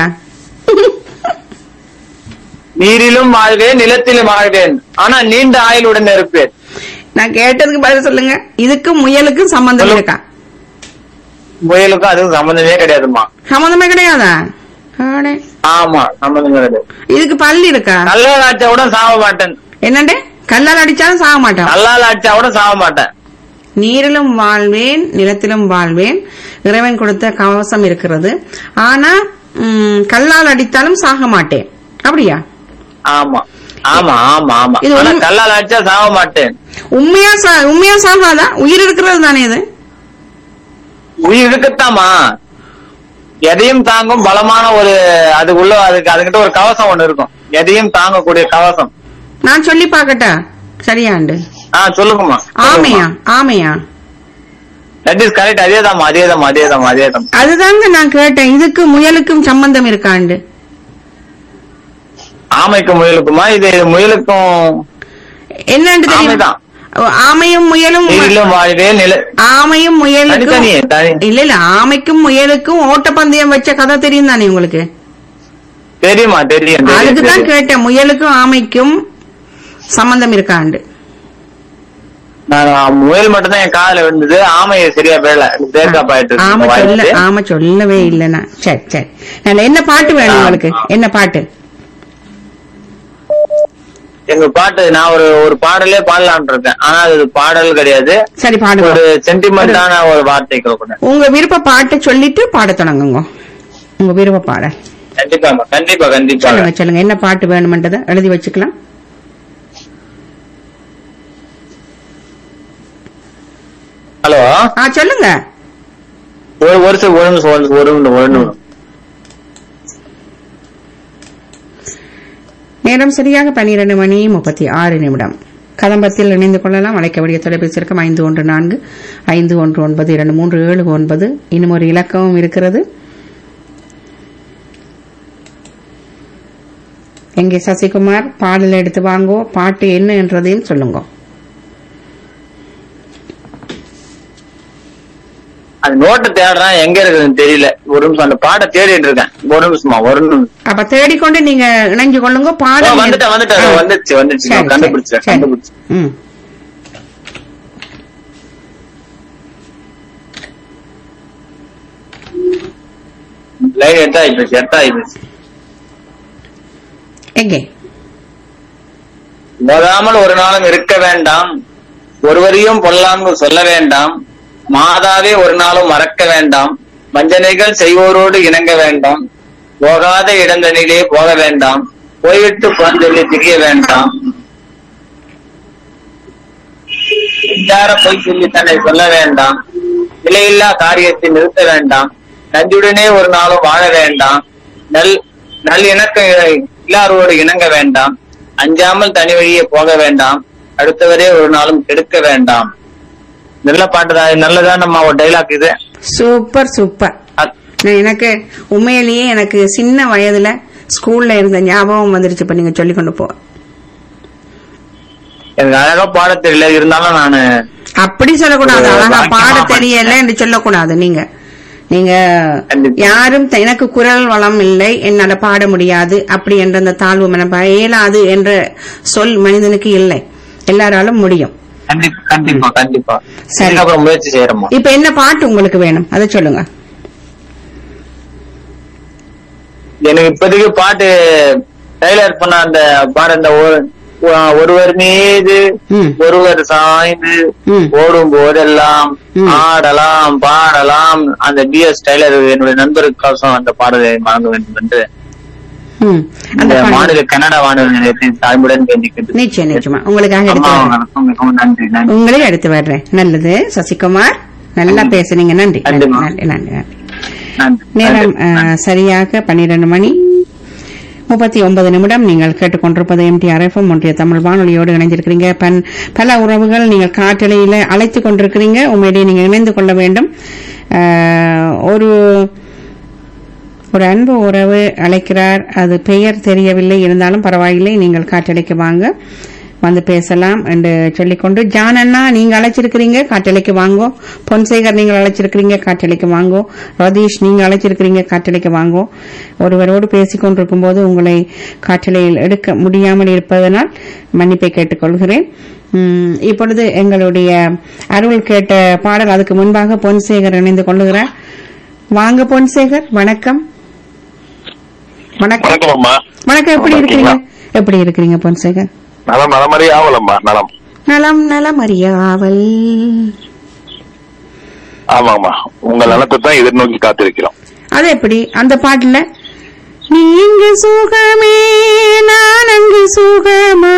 [SPEAKER 3] நீரிலும் வாழ்வேன் நிலத்திலும் வாழ்வேன் ஆனா நீண்ட ஆயுளுடன் இருப்பேன்
[SPEAKER 1] நான் கேட்டதுக்கு பதில் சொல்லுங்க இதுக்கு முயலுக்கும் சம்பந்தம்
[SPEAKER 3] சொல்லு.
[SPEAKER 1] இருக்கா
[SPEAKER 3] முயலுக்கும் அதுக்கும் சம்பந்தமே கிடையாதுமா
[SPEAKER 1] சம்பந்தமே கிடையாதா அடே.
[SPEAKER 3] ஆமா சம்பந்தமே கிடையாது
[SPEAKER 1] இதுக்கு பல்லு இருக்கா
[SPEAKER 3] கல்லால் ஆச்சா கூட சாக மாட்டேன்
[SPEAKER 1] என்னண்டே கல்லால் அடிச்சாலும் சாக மாட்டான்
[SPEAKER 3] கல்லால் ஆச்சா கூட சாக மாட்டேன்
[SPEAKER 1] நீரிலும் வாழ்வேன் நிலத்திலும் வாழ்வேன் இறைவன் கொடுத்த கவசம் இருக்கிறது ஆனா ம், கல்லால் அடித்தாலும் சாக மாட்டேன் அப்படியா
[SPEAKER 3] ஆமா ஆமா ஆமா ஆமா
[SPEAKER 1] இது
[SPEAKER 3] ஆனா
[SPEAKER 1] உண்மை-
[SPEAKER 3] கல்லால் ஆச்சா சாக மாட்டேன்
[SPEAKER 1] உண்மையா சா- உண்மையா சாகாதா உயிர் இருக்கிறது தானே இது
[SPEAKER 3] உயிர் இருக்கத்தாமா எதையும் தாங்கும் பலமான ஒரு அது உள்ள அதுக்கு அதுகிட்ட ஒரு கவசம் ஒண்ணு இருக்கும் எதையும் தாங்கக்கூடிய கவசம்
[SPEAKER 1] நான் சொல்லி பார்க்கட்டா சரியாண்டு
[SPEAKER 3] ஆ சொல்லுங்கம்மா
[SPEAKER 1] ஆமையா ஆமையா
[SPEAKER 3] தட் இஸ் கரெக்ட் அதேதாம்மா அதேதாம்மா அதேதாம்மா அதேதாம்
[SPEAKER 1] அதுதாங்க நான் கேட்டேன் இதுக்கு முயலுக்கும் சம்பந்தம் இருக்காண்டு
[SPEAKER 3] ஆமைக்கும் முயலுக்குமா இது முயலுக்கும்
[SPEAKER 1] என்னன்னு தெரியும்
[SPEAKER 3] ஆமைதான்.
[SPEAKER 1] ஆமையும் முயலும்
[SPEAKER 3] நீரிலும் வாழ்வேன் நில
[SPEAKER 1] ஆமையும் முயலுக்கும்
[SPEAKER 3] தனித்தனியே, தனி.
[SPEAKER 1] இல்ல இல்ல ஆமைக்கும் முயலுக்கும் ஓட்டப்பந்தயம் வச்ச கதை தெரியும் தானே உங்களுக்கு
[SPEAKER 3] தெரியுமா தெரியும் தெரியும்,
[SPEAKER 1] அதுக்கு தான்
[SPEAKER 3] தெரியும்.
[SPEAKER 1] கேட்டேன் முயலுக்கும் ஆமைக்கும் சம்பந்தம் இருக்காண்டு
[SPEAKER 3] நான் முயல் மட்டும் தான் என் காதுல விழுந்தது ஆமை சரியா பேரல தேர்காப்பாயிட்டு
[SPEAKER 1] ஆமை சொல்ல ஆமை சொல்லவே இல்லைன்னா சரி சரி நல்ல என்ன பாட்டு வேணும்
[SPEAKER 3] ஆ,
[SPEAKER 1] உங்களுக்கு
[SPEAKER 3] ஆ.
[SPEAKER 1] என்ன பாட்டு
[SPEAKER 3] எங்க பாட்டு நான் ஒரு ஒரு பாடலே பாடலாம்னு இருக்கேன் ஆனா அது பாடல் கிடையாது
[SPEAKER 1] சரி பாடுங்க
[SPEAKER 3] ஒரு சென்டிமெண்டான ஒரு வார்த்தைகள் கூட
[SPEAKER 1] உங்க விருப்ப பாட்டை சொல்லிட்டு பாட தொடங்குங்க உங்க விருப்ப பாட
[SPEAKER 3] கண்டிப்பா கண்டிப்பா கண்டிப்பா
[SPEAKER 1] சொல்லுங்க சொல்லுங்க என்ன பாட்டு வேணுமென்றதை எழுதி வச்சுக்கலாம்
[SPEAKER 3] ஹலோ
[SPEAKER 1] ஆ சொல்லுங்க
[SPEAKER 3] ஒரு ஒரு நிமிஷம், ஒரு நிமிஷம், ஒரு நிமிஷம், ஒரு நிமிஷம், ஒரு நிமிஷம்.
[SPEAKER 1] நேரம் சரியாக பன்னிரண்டு மணி முப்பத்தி ஆறு நிமிடம் கதம்பத்தில் இணைந்து கொள்ளலாம் அழைக்கக்கூடிய தொலைபேசி இருக்கும் ஐந்து ஒன்று நான்கு ஐந்து ஒன்று ஒன்பது இரண்டு மூன்று ஏழு ஒன்பது இன்னும் ஒரு இலக்கமும் இருக்கிறது எங்கே சசிகுமார் பாடல் எடுத்து வாங்கோ பாட்டு என்ன என்றதையும் சொல்லுங்க
[SPEAKER 3] அந்த நோட்டை தேடுறேன் எங்க இருக்குதுன்னு தெரியல ஒரு நிமிஷம் அந்த பாட்டை தேடிட்டு இருக்கேன் ஒரு நிமிஷமா ஒரு நிமிஷம்
[SPEAKER 1] அப்ப தேடிக்கொண்டு நீங்க இணைஞ்சு கொள்ளுங்க
[SPEAKER 3] ஓ,
[SPEAKER 1] பாடல்
[SPEAKER 3] வந்துட்டேன் வந்துட்டேன்
[SPEAKER 1] ஆ.
[SPEAKER 3] வந்துச்சு வந்துச்சு
[SPEAKER 1] சரி,
[SPEAKER 3] நான் கண்டுபிடிச்சேன்
[SPEAKER 1] சரி, சரி.
[SPEAKER 3] கண்டுபிடிச்சேன்
[SPEAKER 1] ம்
[SPEAKER 3] லைன் எட்டா ஆயிப்போச்சு எட்டா ஆயிப்போச்சு
[SPEAKER 1] எங்கே
[SPEAKER 3] மோதாமல் ஒரு நாளும் இருக்க வேண்டாம் ஒருவரையும் பொல்லாங்கு சொல்ல வேண்டாம் மாதாவே ஒரு நாளும் மறக்க வேண்டாம் வஞ்சனைகள் செய்வோரோடு இணங்க வேண்டாம் போகாத இடங்களிலே போக வேண்டாம் போய்விட்டு சொல்லி திரிய வேண்டாம் விஞ்சார பொய் சொல்லி தன்னை சொல்ல வேண்டாம் விலையில்லா காரியத்தை நிறுத்த வேண்டாம் நஞ்சுடனே ஒரு நாளும் வாழ வேண்டாம் நல் நல் இணக்க இல்லாரோடு இணங்க வேண்டாம் அஞ்சாமல் தனி வழியே போக வேண்டாம் அடுத்தவரே ஒரு நாளும் கெடுக்க வேண்டாம் நல்ல பாட்டுதான் நல்லதான் நம்ம ஒரு டைலாக் இது
[SPEAKER 1] சூப்பர் சூப்பர்
[SPEAKER 3] அத்-
[SPEAKER 1] நான் எனக்கு உண்மையிலேயே எனக்கு சின்ன வயதுல ஸ்கூல்ல இருந்த ஞாபகம் வந்துருச்சு இப்ப நீங்க சொல்லி கொண்டு போ
[SPEAKER 3] எனக்கு அழகா பாட தெரியல இருந்தாலும் நானு
[SPEAKER 1] அப்படி சொல்லக்கூடாது
[SPEAKER 3] ஒரு
[SPEAKER 1] அழகா
[SPEAKER 3] வாக்கியமா
[SPEAKER 1] பாட
[SPEAKER 3] படிச்சேன்.
[SPEAKER 1] தெரியல என்று சொல்லக்கூடாது நீங்க நீங்க
[SPEAKER 3] கண்டிப்பா.
[SPEAKER 1] யாரும் த- எனக்கு குரல் வளம் இல்லை என்னால பாட முடியாது அப்படி என்ற அந்த தாழ்வு மனப்பா இயலாது என்ற சொல் மனிதனுக்கு இல்லை எல்லாராலும் முடியும்
[SPEAKER 3] கண்டிப்பா கண்டிப்பா கண்டிப்பா
[SPEAKER 1] சரி.
[SPEAKER 3] இதுக்கப்புறம் முயற்சி செய்யறோமா
[SPEAKER 1] இப்ப என்ன பாட்டு உங்களுக்கு வேணும் அதை சொல்லுங்க
[SPEAKER 3] எனக்கு இப்போதைக்கு பாட்டு டைலர் பண்ண அந்த பாரு அந்த ஒரு- ஒ- ஒருவர் மீது
[SPEAKER 1] ம்.
[SPEAKER 3] ஒருவர் சாய்ந்து
[SPEAKER 1] ம்.
[SPEAKER 3] ஓடும் போதெல்லாம்
[SPEAKER 1] ம்.
[SPEAKER 3] ஆடலாம் பாடலாம் அந்த பி எஸ் டைலர் என்னுடைய நண்பருக்கோசம் அந்த பாடலை வழங்க வேண்டும் என்று
[SPEAKER 1] ம். அந்த
[SPEAKER 3] இந்த
[SPEAKER 1] பாடல்.
[SPEAKER 3] மாநில கன்னட வானொலி நிலையத்தின் தாய்முடன் வேண்டிக்கிட்டு
[SPEAKER 1] நிச்சயம் நிச்சயமா உங்களுக்காக எடுத்து
[SPEAKER 3] அம்மா
[SPEAKER 1] வர்றேன்.
[SPEAKER 3] அவங்களுக்கும் மிகவும் நன்றி நன்றி
[SPEAKER 1] உங்களே எடுத்து வர்றேன் நல்லது சசிகுமார் நல்லா பேசுனீங்க நன்றி நன்றி
[SPEAKER 3] நன்றிம்மா.
[SPEAKER 1] நன்றி நன்றி நன்றி
[SPEAKER 3] நன்றி
[SPEAKER 1] நேரம்
[SPEAKER 3] நன்றி.
[SPEAKER 1] அஹ், சரியாக பன்னிரண்டு மணி முப்பத்தி ஒன்பது நிமிடம் நீங்கள் கேட்டுக்கொண்டிருப்பது எம்டிஆர் எஃப்எம் ஒன்றிய தமிழ் வானொலியோடு இணைஞ்சிருக்கிறீங்க பன் பல உறவுகள் நீங்கள் காற்றலையில அழைத்துக் கொண்டிருக்கிறீங்க உண்மையிலேயே நீங்கள் இணைந்து கொள்ள வேண்டும் அஹ், ஒரு ஒரு அன்பு உறவு அழைக்கிறார் அது பெயர் தெரியவில்லை இருந்தாலும் பரவாயில்லை நீங்கள் காற்றலைக்கு வாங்க வந்து பேசலாம் என்று சொல்லிக்கொண்டு ஜான் அண்ணா நீங்க அழைச்சிருக்கிறீங்க காற்றலைக்கு வாங்கோ பொன்சேகர் நீங்கள் அழைச்சிருக்கிறீங்க காற்றலைக்கு வாங்கோ ரதீஷ் நீங்க அழைச்சிருக்கிறீங்க காற்றலைக்கு வாங்கோ ஒருவரோடு பேசிக் கொண்டிருக்கும் போது உங்களை காற்றலையில் எடுக்க முடியாமல் இருப்பதனால் மன்னிப்பை கேட்டுக்கொள்கிறேன் உம், இப்பொழுது எங்களுடைய அருள் கேட்ட பாடல் அதுக்கு முன்பாக பொன்சேகர் இணைந்து கொள்ளுகிறார் வாங்க பொன்சேகர் வணக்கம் வணக்கம்
[SPEAKER 4] வணக்கம் அம்மா
[SPEAKER 1] வணக்கம் எப்படி
[SPEAKER 4] நல்லா
[SPEAKER 1] இருக்கிறீங்க
[SPEAKER 4] இருக்கீங்களா?
[SPEAKER 1] எப்படி இருக்கிறீங்க பொன்சேகர்
[SPEAKER 4] நலம் நலம் மாதிரி ஆவலம்மா நலம்
[SPEAKER 1] நலம் நலம் அறியாவல்
[SPEAKER 4] ஆமாம்மா உங்கள் நலத்தை தான் எதிர்நோக்கி காத்திருக்கிறோம்
[SPEAKER 1] அது எப்படி அந்த பாட்டுல நீ இங்கு சுகமே நான் அங்கு சுகமா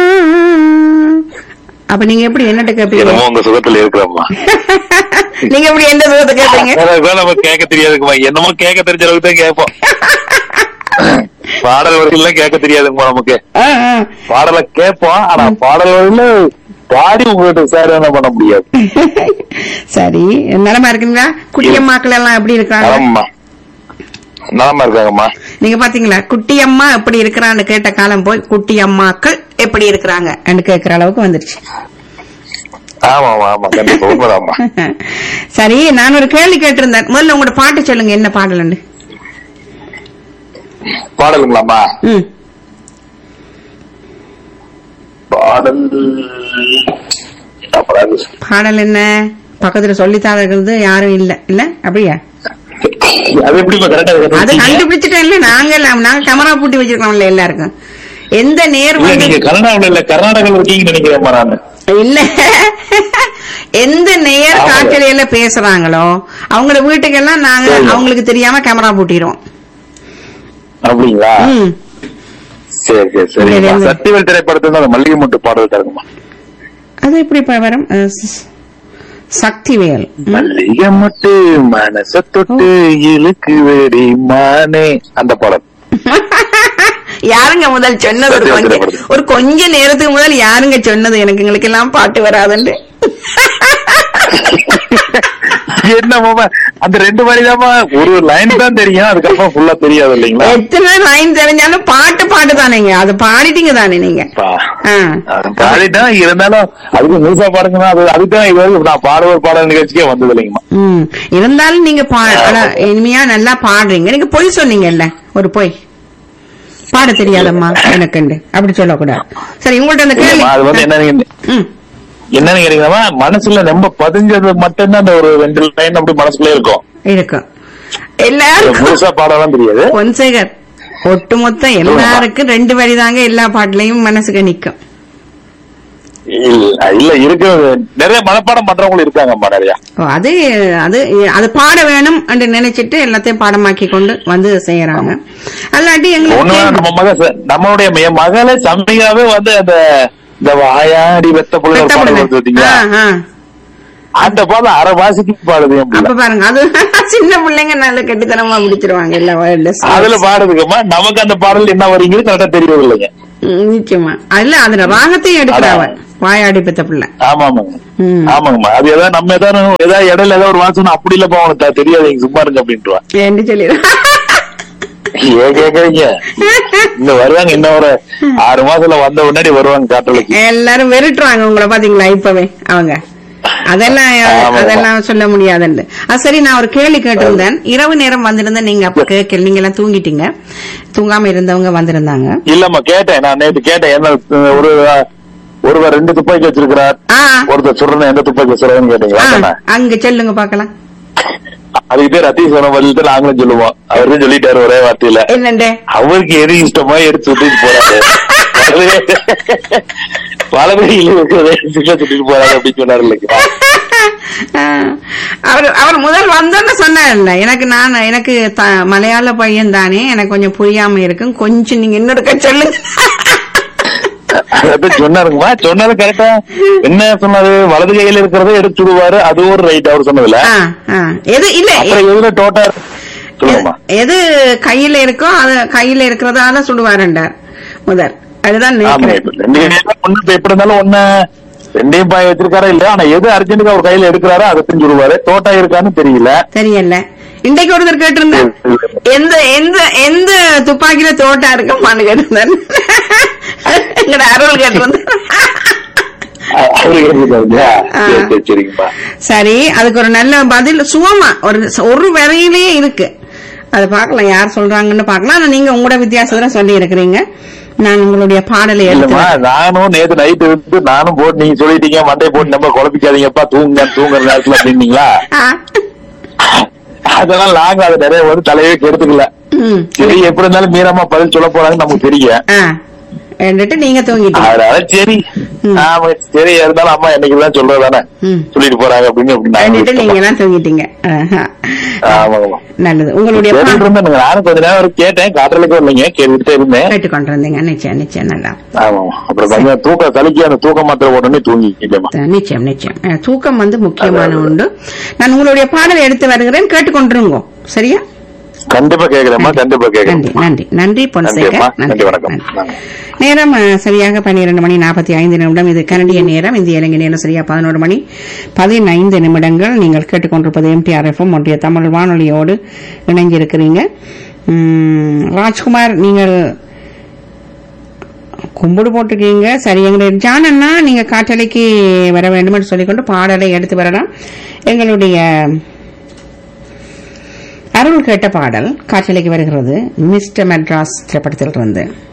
[SPEAKER 1] அப்ப நீங்க எப்படி என்னட்ட கேப்பீங்க
[SPEAKER 4] என்னமோ உங்க சுகத்துல இருக்கிறோம்மா
[SPEAKER 1] நீங்க எப்படி எந்த சுகத்தை கேட்பீங்க
[SPEAKER 4] அதான் நம்ம கேட்க தெரியாதுக்குமா என்னமோ கேட்க தெரிஞ்ச அளவுக்கு தான் கேட்போம் பாடல் வரிகள் கேட்க தெரியாதுங்கம்மா நமக்கு
[SPEAKER 1] ஆ, ஆ.
[SPEAKER 4] பாடலை கேட்போம் ஆனா பாடல் வரியில பாடி உங்ககிட்ட சார் என்ன பண்ண முடியாது
[SPEAKER 1] சரி நலமா இருக்குங்களா குட்டியம்மாக்கள் எல்லாம் எப்படி இருக்காங்க
[SPEAKER 4] நலம்மா நலமா இருக்காங்கம்மா
[SPEAKER 1] நீங்க பாத்தீங்களா குட்டியம்மா எப்படி இருக்கிறான்னு கேட்ட காலம் போய் குட்டியம்மாக்கள் எப்படி இருக்கிறாங்க கேட்கிற அளவுக்கு வந்துருச்சு
[SPEAKER 4] ஆமா ஆமா ஆமா கண்டிப்பா உண்மைதாம்மா
[SPEAKER 1] சரி நான் ஒரு கேள்வி கேட்டிருந்தேன் முதல்ல உங்களோட பாட்டு சொல்லுங்க என்ன பாடலுண்டு
[SPEAKER 4] பாடலுங்களாம்மா
[SPEAKER 1] ம்
[SPEAKER 4] பாடல் அப்புறம்
[SPEAKER 1] பாடல் என்ன பக்கத்துல சொல்லித்தார இருக்கிறது யாரும் இல்ல இல்ல அப்படியா
[SPEAKER 4] அது எப்படிமா கரெக்டா
[SPEAKER 1] அது கண்டுபிடிச்சிட்டேன் இல்ல நாங்க எல்லாம் நாங்க கேமரா பூட்டி வச்சிருக்கோம்ல எல்லாருக்கும் எந்த நேர்
[SPEAKER 4] இல்ல
[SPEAKER 1] வந்து
[SPEAKER 4] நீங்க கர்நாடகாவில் இல்ல கர்நாடகாவில் இருக்கீங்கன்னு நினைக்கிறேன் நானு
[SPEAKER 1] இல்ல எந்த நேர்
[SPEAKER 4] ஆமாங்க.
[SPEAKER 1] காய்ச்சலையில பேசுறாங்களோ அவங்களோட வீட்டுக்கெல்லாம் நாங்க
[SPEAKER 4] சரி.
[SPEAKER 1] அவங்களுக்கு தெரியாம கேமரா பூட்டிடுவோம்
[SPEAKER 4] அப்படிங்களா
[SPEAKER 1] ம்
[SPEAKER 4] சரி சரி சரி
[SPEAKER 1] இல்ல, இல்ல.
[SPEAKER 4] சக்திவேல் திரைப்படத்துல அந்த மல்லிகை முட்டு பாடல் தருங்கம்மா
[SPEAKER 1] அது எப்படி இப்ப வரும் அஹ், ஸ்- சக்திவேல் ம்.
[SPEAKER 4] மல்லிகை முட்டு மனச தொட்டு இழுக்கு வெடி மானே அந்த பாடல்
[SPEAKER 1] யாருங்க முதல் சொன்னது ஒரு
[SPEAKER 4] சத்தியம்
[SPEAKER 1] கொஞ்ச
[SPEAKER 4] திரைப்படம்.
[SPEAKER 1] ஒரு கொஞ்ச நேரத்துக்கு முதல் யாருங்க சொன்னது எனக்கு எங்களுக்கு எல்லாம் பாட்டு வராதுன்னு
[SPEAKER 4] என்ன மாமா அந்த ரெண்டு வரிதாம்மா ஒரு லைன் தான் தெரியும் அதுக்கப்புறம் ஃபுல்லா தெரியாது இல்லைங்களா
[SPEAKER 1] எத்தனை லைன் தெரிஞ்சாலும் பாட்டு பாட்டு தானேங்க அது பாடிட்டீங்க தானே நீங்க
[SPEAKER 4] பா.
[SPEAKER 1] ஆ.
[SPEAKER 4] அது பாடிட்டேன் இருந்தாலும் அதுக்கு முழுசா பாடுங்கன்னா அது அதுதான் இது வரைக்கும் நான் பாடுவோர் பாடல் நிகழ்ச்சிக்கே வந்தது இல்லைங்கம்மா
[SPEAKER 1] ம் இருந்தாலும் நீங்க பா ஆனா, இனிமையா நல்லா பாடுறீங்க நீங்க பொய் சொன்னீங்கல்ல ஒரு பொய் பாட தெரியாதம்மா எனக்குண்டு அப்படி சொல்லக்கூடாது சரி உங்கள்ட்ட அந்த கேள்வி
[SPEAKER 4] இல்லம்மா, அது வந்து என்ன நீங்க
[SPEAKER 1] ம்
[SPEAKER 4] என்னன்னு கேட்டீங்கன்னா மனசுல ரொம்ப பதிஞ்சது மட்டும்தான் அந்த ஒரு ரெண்டு லைன் அப்படி மனசுக்குள்ளே இருக்கும்
[SPEAKER 1] இருக்கும்
[SPEAKER 4] அது
[SPEAKER 1] எல்லாருக்கும்
[SPEAKER 4] முழுசா பாடலாம் தெரியாது
[SPEAKER 1] பொன்சேகர் ஒட்டுமொத்த எல்லாருக்கும் ரெண்டு வரி தாங்க எல்லா பாட்டுலயும் மனசுக்கு நிக்கும்
[SPEAKER 4] இல்ல இல்ல இருக்கிறது நிறைய மனப்பாடம் பண்றவங்களும் இருக்காங்கம்மா நிறைய
[SPEAKER 1] ஓ, அது அது அது பாட வேணும் என்று நினைச்சிட்டு எல்லாத்தையும் பாடமாக்கி கொண்டு வந்து செய்யறாங்க அல்லாட்டி
[SPEAKER 4] ஒண்ணு
[SPEAKER 1] எங்களுக்கு
[SPEAKER 4] நம்ம மக நம்மளுடைய என் மகளே சம்மிகாவே வந்து அந்த இந்த வாயாடி வெத்த புள்ள
[SPEAKER 1] பெத்த
[SPEAKER 4] பாடல்
[SPEAKER 1] பிள்ளை.
[SPEAKER 4] வருது பாத்தீங்களா
[SPEAKER 1] ஆ, ஆ.
[SPEAKER 4] அந்த பாடல் அரை வாசிக்கு பாடுது என்
[SPEAKER 1] அப்ப
[SPEAKER 4] பிள்ளை.
[SPEAKER 1] பாருங்க அது சின்ன பிள்ளைங்க நல்ல கெட்டித்தனமா முடிச்சிருவாங்க எல்லா வேர்ட்லெஸ்
[SPEAKER 4] அதுல பாடுதுக்கம்மா நமக்கு அந்த பாடல் என்ன வரீங்கிறது கரெக்டா தெரியறது இல்லைங்க
[SPEAKER 1] நிச்சயமா அதுல அதுல ராகத்தையும் எடுக்கிறாவ
[SPEAKER 4] அதான்.
[SPEAKER 1] வாயாடி பெத்த பிள்ளை
[SPEAKER 4] ஆமா ஆமாங்க
[SPEAKER 1] ம்.
[SPEAKER 4] ஆமாங்கம்மா அது ஏதாவது நம்ம ஏதாவது ஏதாவது இடையில ஏதாவது ஒரு வாசனம் அப்படி இல்லப்பா உனக்கு த- தெரியாது நீங்க சும்மா இருங்க அப்படின்ட்டுவா
[SPEAKER 1] என்று சொல்லிடு
[SPEAKER 4] ஏன் கேக்குறீங்க இன்னும் வருவாங்க இன்னும் ஒரு ஆறு மாசத்துல வந்த முன்னாடி வருவாங்க காட்டலைக்கு
[SPEAKER 1] எல்லாரும் வெறுட்டுறாங்க உங்களை பாத்தீங்களா இப்பவே அவங்க அதெல்லாம்
[SPEAKER 4] ஆமா.
[SPEAKER 1] அதெல்லாம் சொல்ல முடியாதுன்னு அது சரி நான் ஒரு கேள்வி கேட்டிருந்தேன் இரவு நேரம் வந்திருந்தேன் நீங்க அப்ப கேட்கல நீங்க எல்லாம் தூங்கிட்டீங்க தூங்காம இருந்தவங்க வந்திருந்தாங்க
[SPEAKER 4] இல்லம்மா கேட்டேன் நான் நேத்து கேட்டேன் என்ன அஹ், ஒரு அஹ், ஒருவர் ரெண்டு துப்பாக்கி வச்சிருக்கிறார்
[SPEAKER 1] ஆ
[SPEAKER 4] ஒருத்தர் சுடுறது எந்த துப்பாக்கி வச்சிருக்கான்னு கேட்டீங்களா
[SPEAKER 1] ஆ,
[SPEAKER 4] என்ன?
[SPEAKER 1] அங்க சொல்லுங்க பாக்கலாம்
[SPEAKER 4] அதுக்கு பேர் ரத்தீஷ் சொன்ன பதில் தான் நாங்களும் சொல்லுவோம் அவர் தான் சொல்லிட்டாரு ஒரே வார்த்தையில
[SPEAKER 1] என்னண்டு
[SPEAKER 4] அவருக்கு எது இஷ்டமோ எடுத்து சுத்திட்டு போறாரு வலதுகையில் இருக்கிறத எடுத்து சுத்திட்டு போறாரு அப்படின்னு சொன்னாரு இல்லைங்களா
[SPEAKER 1] அவர் அவர் முதல் வந்தோன்னு சொன்னார்ல எனக்கு நான் எனக்கு த- மலையாள பையன் தானே எனக்கு கொஞ்சம் புரியாம இருக்கும் கொஞ்சம் நீங்க இன்னொருக்க சொல்லுங்க
[SPEAKER 4] அதான் சொன்னாருங்கம்மா சொன்னது கரெக்டா என்ன சொன்னாரு வலது கையில இருக்கிறத எடுத்து விடுவாரு அது ஒரு ரைட் அவர் சொன்னதுல
[SPEAKER 1] ஆ, ஆ. எது இல்ல
[SPEAKER 4] அப்புறம் எதுல டோட்டா சொல்லுங்கம்மா
[SPEAKER 1] எது கையில இருக்கோ அது கையில இருக்கிறதால சுடுவாருண்டார் முதல் அதுதான்
[SPEAKER 4] ஆமா
[SPEAKER 1] நினைக்கிறேன்.
[SPEAKER 4] இப்ப ரெண்டு கையில ஒண்ணு இப்ப எப்படி இருந்தாலும் ஒண்ணு ரெண்டையும் பாய் வச்சிருக்காரா இல்ல ஆனா எது அர்ஜென்ட்டுக்கு அவர் கையில எடுக்கிறாரோ அதை செஞ்சுடுவாரு தோட்டா இருக்கான்னு தெரியல
[SPEAKER 1] தெரியல இன்றைக்கு ஒருத்தர் கேட்டிருந்தார் எந்த எந்த எந்த துப்பாக்கியில தோட்டா இருக்குமான்னு கேட்டிருந்தார் எங்கட அருள் கேட்டிருந்தார்
[SPEAKER 4] அ- அவரு கேட்டிருக்காருங்க
[SPEAKER 1] ஆ.
[SPEAKER 4] சரி சரி சரிங்கம்மா
[SPEAKER 1] சரி அதுக்கு ஒரு நல்ல பதில் சுகமா ஒரு ஒரு வரையிலேயே இருக்கு அது பார்க்கலாம் யார் சொல்றாங்கன்னு பார்க்கலாம் ஆனா நீங்க உங்களோட வித்தியாசத்துல சொல்லி இருக்கிறீங்க நான் உங்களுடைய பாடலை
[SPEAKER 4] இல்லம்மா
[SPEAKER 1] எடுத்து
[SPEAKER 4] நானும் நேத்து நைட்டு வந்து நானும் போட்டு நீங்க சொல்லிட்டீங்க மண்டை போட்டு நம்ம குழப்பிக்காதீங்கப்பா தூங்குங்க தூங்குற நேரத்துல அப்படின்னீங்களா
[SPEAKER 1] ஆ.
[SPEAKER 4] அதெல்லாம் நாங்க அதை நிறைய வந்து தலையே கெடுத்துக்கல
[SPEAKER 1] ம்.
[SPEAKER 4] சரி எப்படி இருந்தாலும் மீறமா பதில் சொல்ல போறாங்கன்னு நமக்கு தெரியும்
[SPEAKER 1] ஆ. என்றுட்டு நீங்க தூங்கிட்டீங்க
[SPEAKER 4] அதனால சரி
[SPEAKER 1] ம்.
[SPEAKER 4] ஆமா சரி இருந்தாலும் அம்மா என்னைக்குதான் சொல்றதானே
[SPEAKER 1] ம்.
[SPEAKER 4] சொல்லிட்டு போறாங்க அப்படின்னு அப்படி நாங்க
[SPEAKER 1] என்றுட்டு நீங்க
[SPEAKER 4] விட்டோம்மா.
[SPEAKER 1] எல்லாம் தூங்கிட்டீங்க ஆஹா.
[SPEAKER 4] ஆமாங்கம்மா
[SPEAKER 1] நல்லது உங்களுடைய
[SPEAKER 4] கேட்டுட்டு
[SPEAKER 1] பா-
[SPEAKER 4] இருந்தேன் நானும் கொஞ்ச நேரம் வரைக்கும் கேட்டேன் காற்றலுக்கு வரலைங்க கேட்டுட்டே இருந்தேன்
[SPEAKER 1] கேட்டுக்கொண்டு இருந்தீங்க நிச்சயம் நிச்சயம் நல்லா
[SPEAKER 4] ஆமாமா அப்புறம் கொஞ்சம் தூக்கம் கலிக்கு அந்த தூக்க மாத்திரை உடனே தூங்கிக்கிட்டேமா
[SPEAKER 1] நிச்சயம் நிச்சயம் அஹ், தூக்கம் வந்து முக்கியமான உண்டு நான் உங்களுடைய பாடலை எடுத்து வருகிறேன் கேட்டுக்கொண்டிருங்கோ சரியா
[SPEAKER 4] கண்டிப்பா கேக்குறேம்மா கண்டிப்பா
[SPEAKER 1] நன்றி
[SPEAKER 4] கேக்குறேன்
[SPEAKER 1] நன்றி நன்றி பொன்சேகர்
[SPEAKER 4] நன்றிம்மா. நன்றி, வணக்கம்.
[SPEAKER 1] நன்றி. நேரம் அஹ், சரியாக பன்னிரண்டு மணி நாற்பத்தி ஐந்து நிமிடம் இது கனடிய நேரம் இந்திய இலங்கை நேரம் சரியா பதினோரு மணி பதினைந்து நிமிடங்கள் நீங்கள் கேட்டுக்கொண்டிருப்பது எம்டிஆர் எஃப்எம் ஒன்றிய தமிழ் வானொலியோடு இணைஞ்சிருக்கிறீங்க உம், ராஜ்குமார் நீங்கள் கும்பிடு போட்டிருக்கீங்க சரி எங்களுடைய ஜானண்ணா நீங்க காற்றலைக்கு வர வேண்டும் என்று சொல்லிக்கொண்டு பாடலை எடுத்து வரலாம் எங்களுடைய அருள் கேட்ட பாடல் காற்றலைக்கு வருகிறது மிஸ்டர் மெட்ராஸ் திரைப்படத்தில் இருந்து